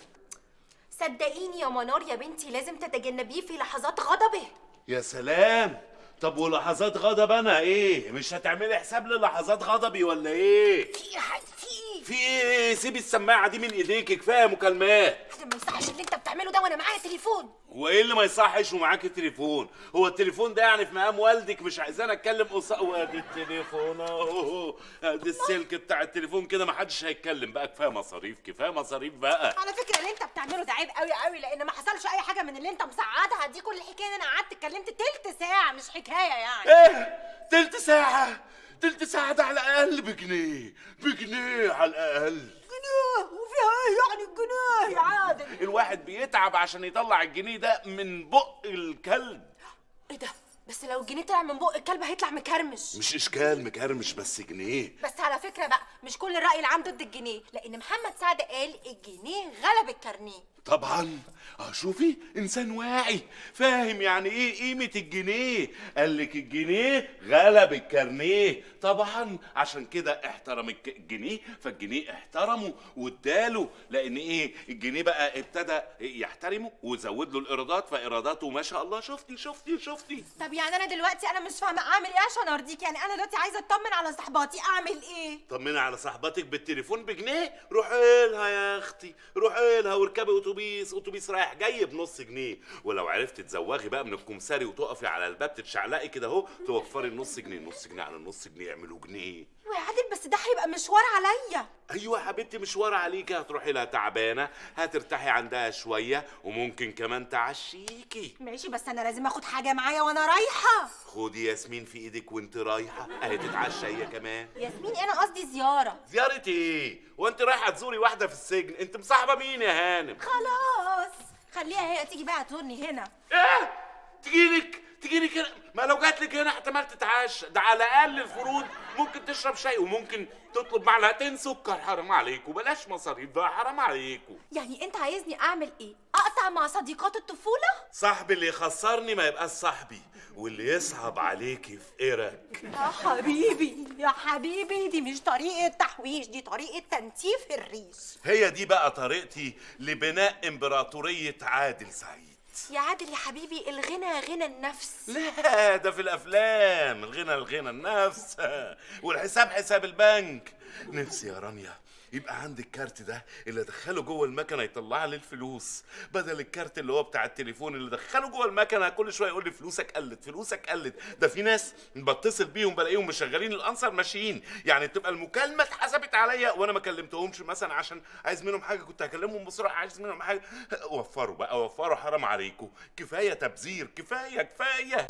صدقيني يا منار يا بنتي لازم تتجنبيه في لحظات غضبه يا سلام طب ولحظات غضب انا ايه مش هتعملي حساب للحظات غضبي ولا ايه في حاجة في في ايه سيبي السماعه دي من ايديك كفايه مكالمات حاجة ما يصحش اللي انت بتعمله ده وانا معايا تليفون وايه اللي ما يصحش ومعاك التليفون هو التليفون ده يعني في مقام والدك مش عايزاني اتكلم قصاد وادي التليفون اهو ادي السلك بتاع التليفون كده ما حدش هيتكلم بقى كفايه مصاريف كفايه مصاريف بقى على فكره اللي انت بتعمله ده عيب قوي قوي لان ما حصلش اي حاجه من اللي انت مساعدها دي كل الحكايه ان انا قعدت اتكلمت تلت ساعه مش حكايه يعني ايه تلت ساعه تلت ساعه ده على الاقل بجنيه بجنيه على الاقل جنيه وفيها ايه يعني الجنيه يا عادل الواحد بيتعب عشان يطلع الجنيه ده من بق الكلب ايه ده بس لو الجنيه طلع من بق الكلب هيطلع مكرمش مش اشكال مكرمش بس جنيه بس على فكره بقى مش كل الراي العام ضد الجنيه لان محمد سعد قال الجنيه غلب الكارنيه طبعا اه شوفي انسان واعي فاهم يعني ايه قيمه الجنيه قال لك الجنيه غلب الكارنيه طبعا عشان كده احترم الك- الجنيه فالجنيه احترمه واداله لان ايه الجنيه بقى ابتدى يحترمه وزود له الايرادات فايراداته ما شاء الله شفتي شفتي شفتي طب يعني انا دلوقتي انا مش فاهمه اعمل ايه عشان ارضيك يعني انا دلوقتي عايزه اطمن على صحباتي اعمل ايه طمني على صاحبتك بالتليفون بجنيه روحي لها يا اختي روحي لها واركبي اتوبيس اتوبيس رايح جاي بنص جنيه ولو عرفتي تزوغي بقى من الكمساري وتقفي على الباب تتشعلقي كده اهو توفري النص جنيه نص جنيه على النص جنيه يعملوا جنيه يا عادل بس ده هيبقى مشوار عليا ايوه يا حبيبتي مشوار عليكي هتروحي لها تعبانه هترتاحي عندها شويه وممكن كمان تعشيكي ماشي بس انا لازم اخد حاجه معايا وانا رايحه خدي ياسمين في ايدك وانت رايحه اهي تتعشى هي كمان ياسمين انا قصدي زياره زيارة ايه؟ وانت رايحة تزوري واحدة في السجن، انت مصاحبة مين يا هانم؟ خلاص خليها هي تيجي بقى تزورني هنا ايه؟ تجيلك تجيلك هنا ما لو جات لك هنا احتمال تتعشى ده على اقل الفروض ممكن تشرب شاي وممكن تطلب معلقتين سكر حرام عليكم بلاش مصاريف ده حرام عليكم يعني انت عايزني اعمل ايه اقطع مع صديقات الطفوله صاحبي اللي يخسرني ما يبقاش صاحبي واللي يصعب عليكي في قرك يا حبيبي يا حبيبي دي مش طريقه تحويش دي طريقه تنتيف الريش هي دي بقى طريقتي لبناء امبراطورية عادل سعيد يا عادل يا حبيبي الغنى غنى النفس لا ده في الافلام الغنى الغنى النفس والحساب حساب البنك نفسي يا رانيا يبقى عندي الكارت ده اللي ادخله جوه المكنه يطلع لي الفلوس بدل الكارت اللي هو بتاع التليفون اللي دخله جوه المكنه كل شويه يقول لي فلوسك قلت فلوسك قلت ده في ناس بتصل بيهم بلاقيهم مشغلين الانسر ماشيين يعني تبقى المكالمه اتحسبت عليا وانا ما كلمتهمش مثلا عشان عايز منهم حاجه كنت هكلمهم بسرعه عايز منهم حاجه وفروا بقى وفروا حرام عليكم كفايه تبذير كفايه كفايه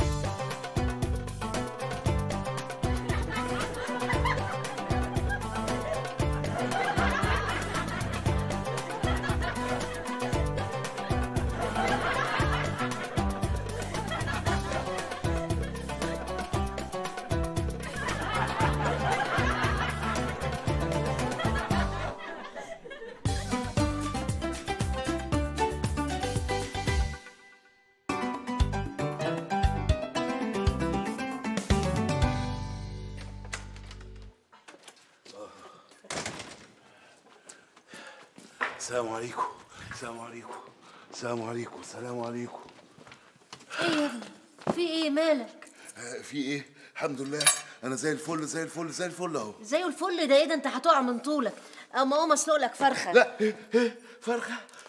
السلام عليكم السلام عليكم السلام عليكم السلام عليكم ايه يا ابني في ايه مالك آه، في ايه الحمد لله انا زي الفل زي الفل زي الفل اهو زي الفل ده ايه ده انت هتقع من طولك اما اقوم اسلق لك فرخه لا إيه إيه فرخه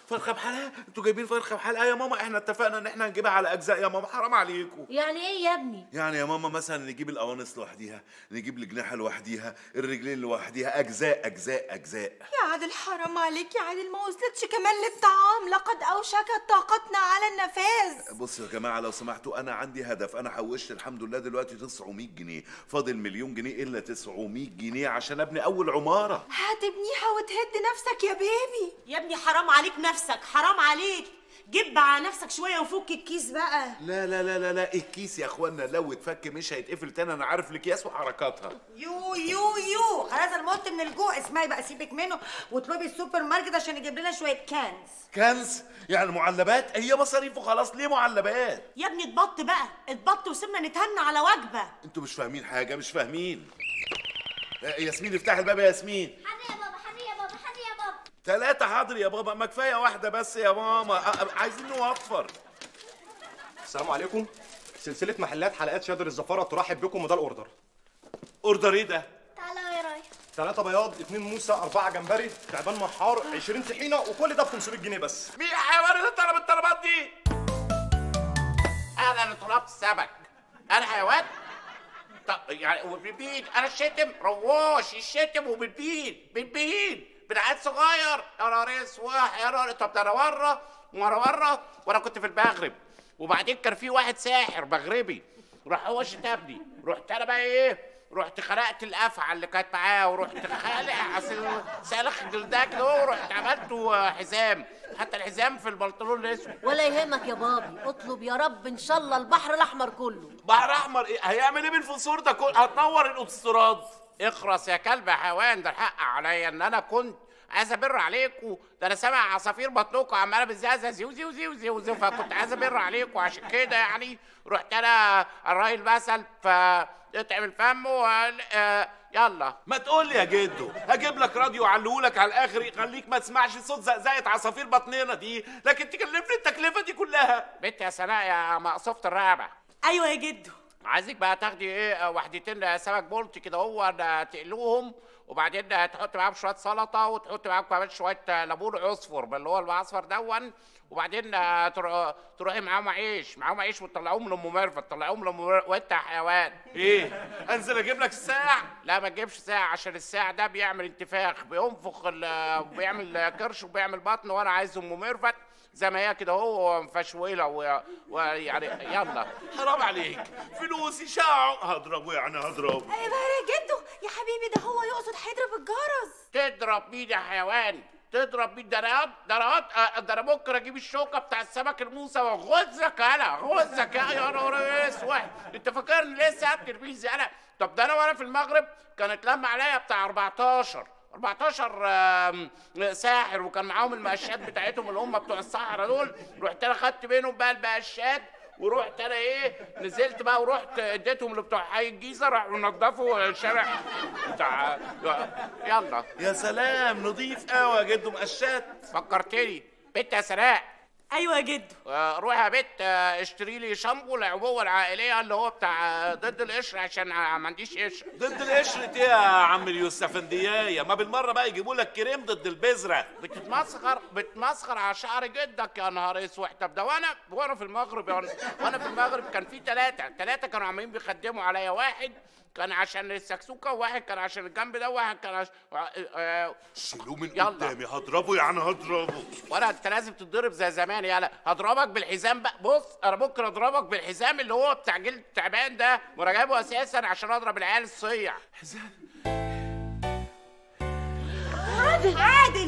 فرخه بحالها انتوا جايبين فرخه بحالها يا ماما احنا اتفقنا ان احنا هنجيبها على اجزاء يا ماما حرام عليكم يعني ايه يا ابني يعني يا ماما مثلا نجيب القوانص لوحديها نجيب الجناحه لوحديها الرجلين لوحديها اجزاء اجزاء اجزاء يا عادل حرام عليك يا عادل ما وصلتش كمان للطعام لقد اوشكت طاقتنا على النفاذ بصوا يا جماعه لو سمحتوا انا عندي هدف انا حوشت الحمد لله دلوقتي 900 جنيه فاضل مليون جنيه الا 900 جنيه عشان ابني اول عماره هتبنيها وتهد نفسك يا بيبي يا ابني حرام عليك نفسك حرام عليك جيب على نفسك شويه وفك الكيس بقى لا لا لا لا لا الكيس يا اخوانا لو اتفك مش هيتقفل تاني انا عارف الاكياس وحركاتها يو يو يو خلاص انا مت من الجوع اسمعي بقى سيبك منه واطلبي السوبر ماركت عشان يجيب لنا شويه كانز كنز يعني معلبات هي مصاريفه خلاص ليه معلبات يا ابني اتبط بقى اتبط وسيبنا نتهنى على وجبه انتوا مش فاهمين حاجه مش فاهمين آه، ياسمين افتح الباب يا ياسمين حني يا بابا حني يا بابا حني يا بابا ثلاثة حاضر يا بابا ما كفاية واحدة بس يا ماما آه، آه، عايزين نوفر السلام عليكم سلسلة محلات حلقات شادر الزفارة ترحب بكم وده الأوردر أوردر إيه ده؟ تعالى يا راي ثلاثة بياض اتنين موسى أربعة جمبري تعبان محار 20 طحينة وكل ده ب 500 جنيه بس مين الحيوان اللي طلب الطلبات دي؟ انا اللي طلبت السمك انا حيوان؟ طب يعني وبالبين انا الشتم رواش الشتم وبالبين بالبين بالعيل صغير يا نهار اسود يا نهار طب ده انا مره مره مره وانا كنت في المغرب وبعدين كان في واحد ساحر مغربي راح هو شتمني رحت انا بقى ايه رحت خلقت الافعى اللي كانت معاه ورحت خالق اصل سالخ جلدها كده ورحت عملته حزام حتى الحزام في البنطلون الاسود ولا يهمك يا بابي اطلب يا رب ان شاء الله البحر الاحمر كله بحر احمر ايه هيعمل ايه بالفوسفور ده كله هتنور الاوتوستراد اخرس يا كلب يا حيوان ده الحق عليا ان انا كنت عايز ابر عليكم ده انا سامع عصافير بطنكم عماله بتزعزع زيو زيو زيو زيو زيو فكنت عايز ابر عليكم عشان كده يعني رحت انا الراجل مثل فاطعم الفم وقال آه يلا ما تقول لي يا جدو هجيب لك راديو علهولك على الاخر يخليك ما تسمعش صوت زقزقه عصافير بطننا دي لكن تكلفني التكلفه دي كلها بنت يا سناء يا مقصوفه الرقبه ايوه يا جدو عايزك بقى تاخدي ايه وحدتين سمك بولت كده هو ده تقلوهم وبعدين تحط معاهم شويه سلطه وتحط معاهم كمان شويه ليمون عصفر اللي هو العصفر دون وبعدين ترو- تروحي معاهم عيش معاهم عيش وتطلعوهم لام ميرفت تطلعوهم لام ميرفت وانت يا حيوان ايه انزل اجيب لك الساعه لا ما تجيبش ساعه عشان الساعه ده بيعمل انتفاخ بينفخ ال- بيعمل كرش وبيعمل بطن وانا عايز ام ميرفت زي ما هي كده هو مفشوله و- ويعني يلا حرام عليك فلوسي شاع هضربه يعني هضربه ايه بقى يا جدو يا حبيبي ده هو يقصد هيضرب الجرس تضرب مين يا حيوان تضرب مين ده انا ده انا آه، ده انا ممكن اجيب الشوكه بتاع السمك الموسى واغزك انا غزك يا يا نهار اسود انت فاكرني لسه الترميزي انا طب ده انا وانا في المغرب كانت لما عليا بتاع 14 14 آم، ساحر وكان معاهم المقشات بتاعتهم اللي هم بتوع الصحراء دول رحت انا خدت منهم بقى المقشات ورحت انا ايه نزلت بقى ورحت اديتهم لبتوع حي الجيزه راحوا نضفوا الشارع بتاع يلا يا سلام نضيف قوي يا جدو مقشات فكرتني بنت يا سناء ايوه يا جدو آه، روح يا بت آه، اشتري لي شامبو العبوه العائليه اللي هو بتاع آه، ضد القشر عشان آه، ما عنديش قشر ضد القشرة ايه يا عم اليوسفنديايه ما بالمره بقى يجيبوا لك كريم ضد البذره بتتمسخر بتمسخر على شعر جدك يا نهار اسود طب ده وانا وانا في المغرب يعني وانا في المغرب كان في ثلاثه ثلاثه كانوا عمالين بيخدموا عليا واحد كان عشان السكسوكه وواحد كان عشان الجنب ده وواحد كان عشان آه، شيلوه من يلا. قدامي هضربه يعني هضربه ولا انت لازم تتضرب زي زمان يالا هضربك بالحزام بقى بص انا ممكن اضربك بالحزام اللي هو بتاع جلد التعبان ده وانا جايبه اساسا عشان اضرب العيال الصيع عادل عادل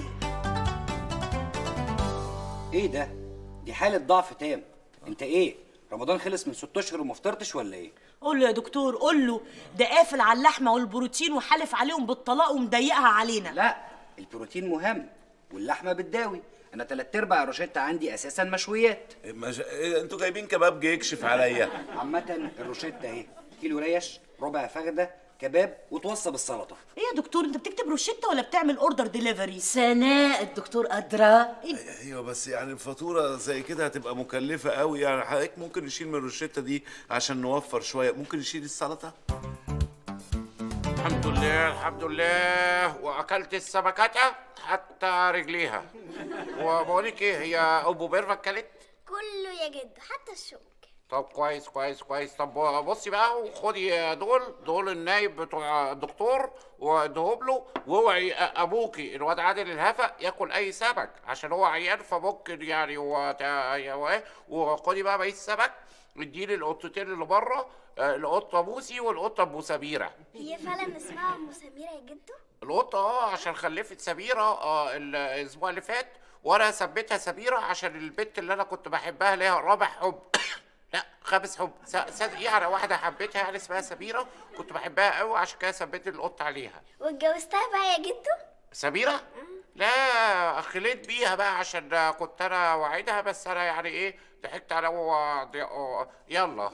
ايه ده؟ دي حالة ضعف تام انت ايه؟ رمضان خلص من ست اشهر وما فطرتش ولا ايه؟ قول له يا دكتور قول له ده قافل على اللحمه والبروتين وحالف عليهم بالطلاق ومضيقها علينا لا البروتين مهم واللحمة بتداوي انا تلات ارباع الروشتة عندي اساسا مشويات مش... إيه، انتوا جايبين كباب يكشف عليا عامة الروشتة اهي كيلو ريش ربع فخدة كباب وتوصى بالسلطة ايه يا دكتور انت بتكتب روشته ولا بتعمل اوردر ديليفري سناء الدكتور أدرى ايوه بس يعني الفاتوره زي كده هتبقى مكلفه قوي يعني حضرتك ممكن نشيل من الروشته دي عشان نوفر شويه ممكن نشيل السلطه الحمد لله الحمد لله واكلت السمكة حتى رجليها وبقولك ايه هي ابو بيرفا اكلت كله يا جدو حتى الشوك طب كويس كويس كويس طب بصي بقى وخدي دول دول النايب بتوع الدكتور واديهم له واوعي ابوكي الواد عادل الهفق ياكل اي سمك عشان هو عيان فممكن يعني هو تا- وايه وخدي بقى بقيه السمك اديلي القطتين اللي بره آه، القطه بوسي والقطه ابو سميره هي فعلا اسمها ام سميرة يا جدو القطه اه عشان خلفت سميره اه الاسبوع اللي فات وانا سميتها سميره عشان البنت اللي انا كنت بحبها ليها رابع حب لا خامس حب س- صدق يعني واحده حبيتها يعني اسمها سميره كنت بحبها قوي عشان كده سميت القطه عليها واتجوزتها بقى يا جدو سميره لا خليت بيها بقى عشان كنت انا وعدها بس انا يعني ايه ضحكت على هو يلا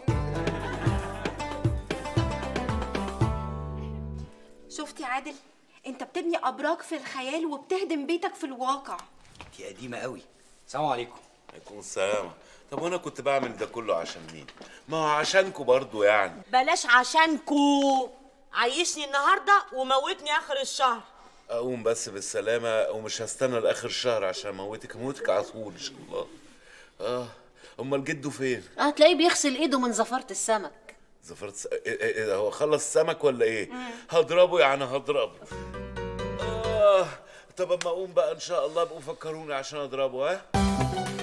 شفت يا عادل انت بتبني ابراج في الخيال وبتهدم بيتك في الواقع دي قديمه قوي السلام عليكم عليكم السلام طب وانا كنت بعمل ده كله عشان مين ما هو عشانكوا برضو يعني بلاش عشانكو عيشني النهارده وموتني اخر الشهر اقوم بس بالسلامه ومش هستنى لاخر الشهر عشان اموتك اموتك على طول ان شاء الله اه امال جده فين هتلاقيه بيغسل ايده من زفارة السمك زفرت س... إيه إيه إيه هو خلص سمك ولا ايه هضربه يعني هضربه اه طب اما اقوم بقى ان شاء الله بقوا فكروني عشان اضربه ها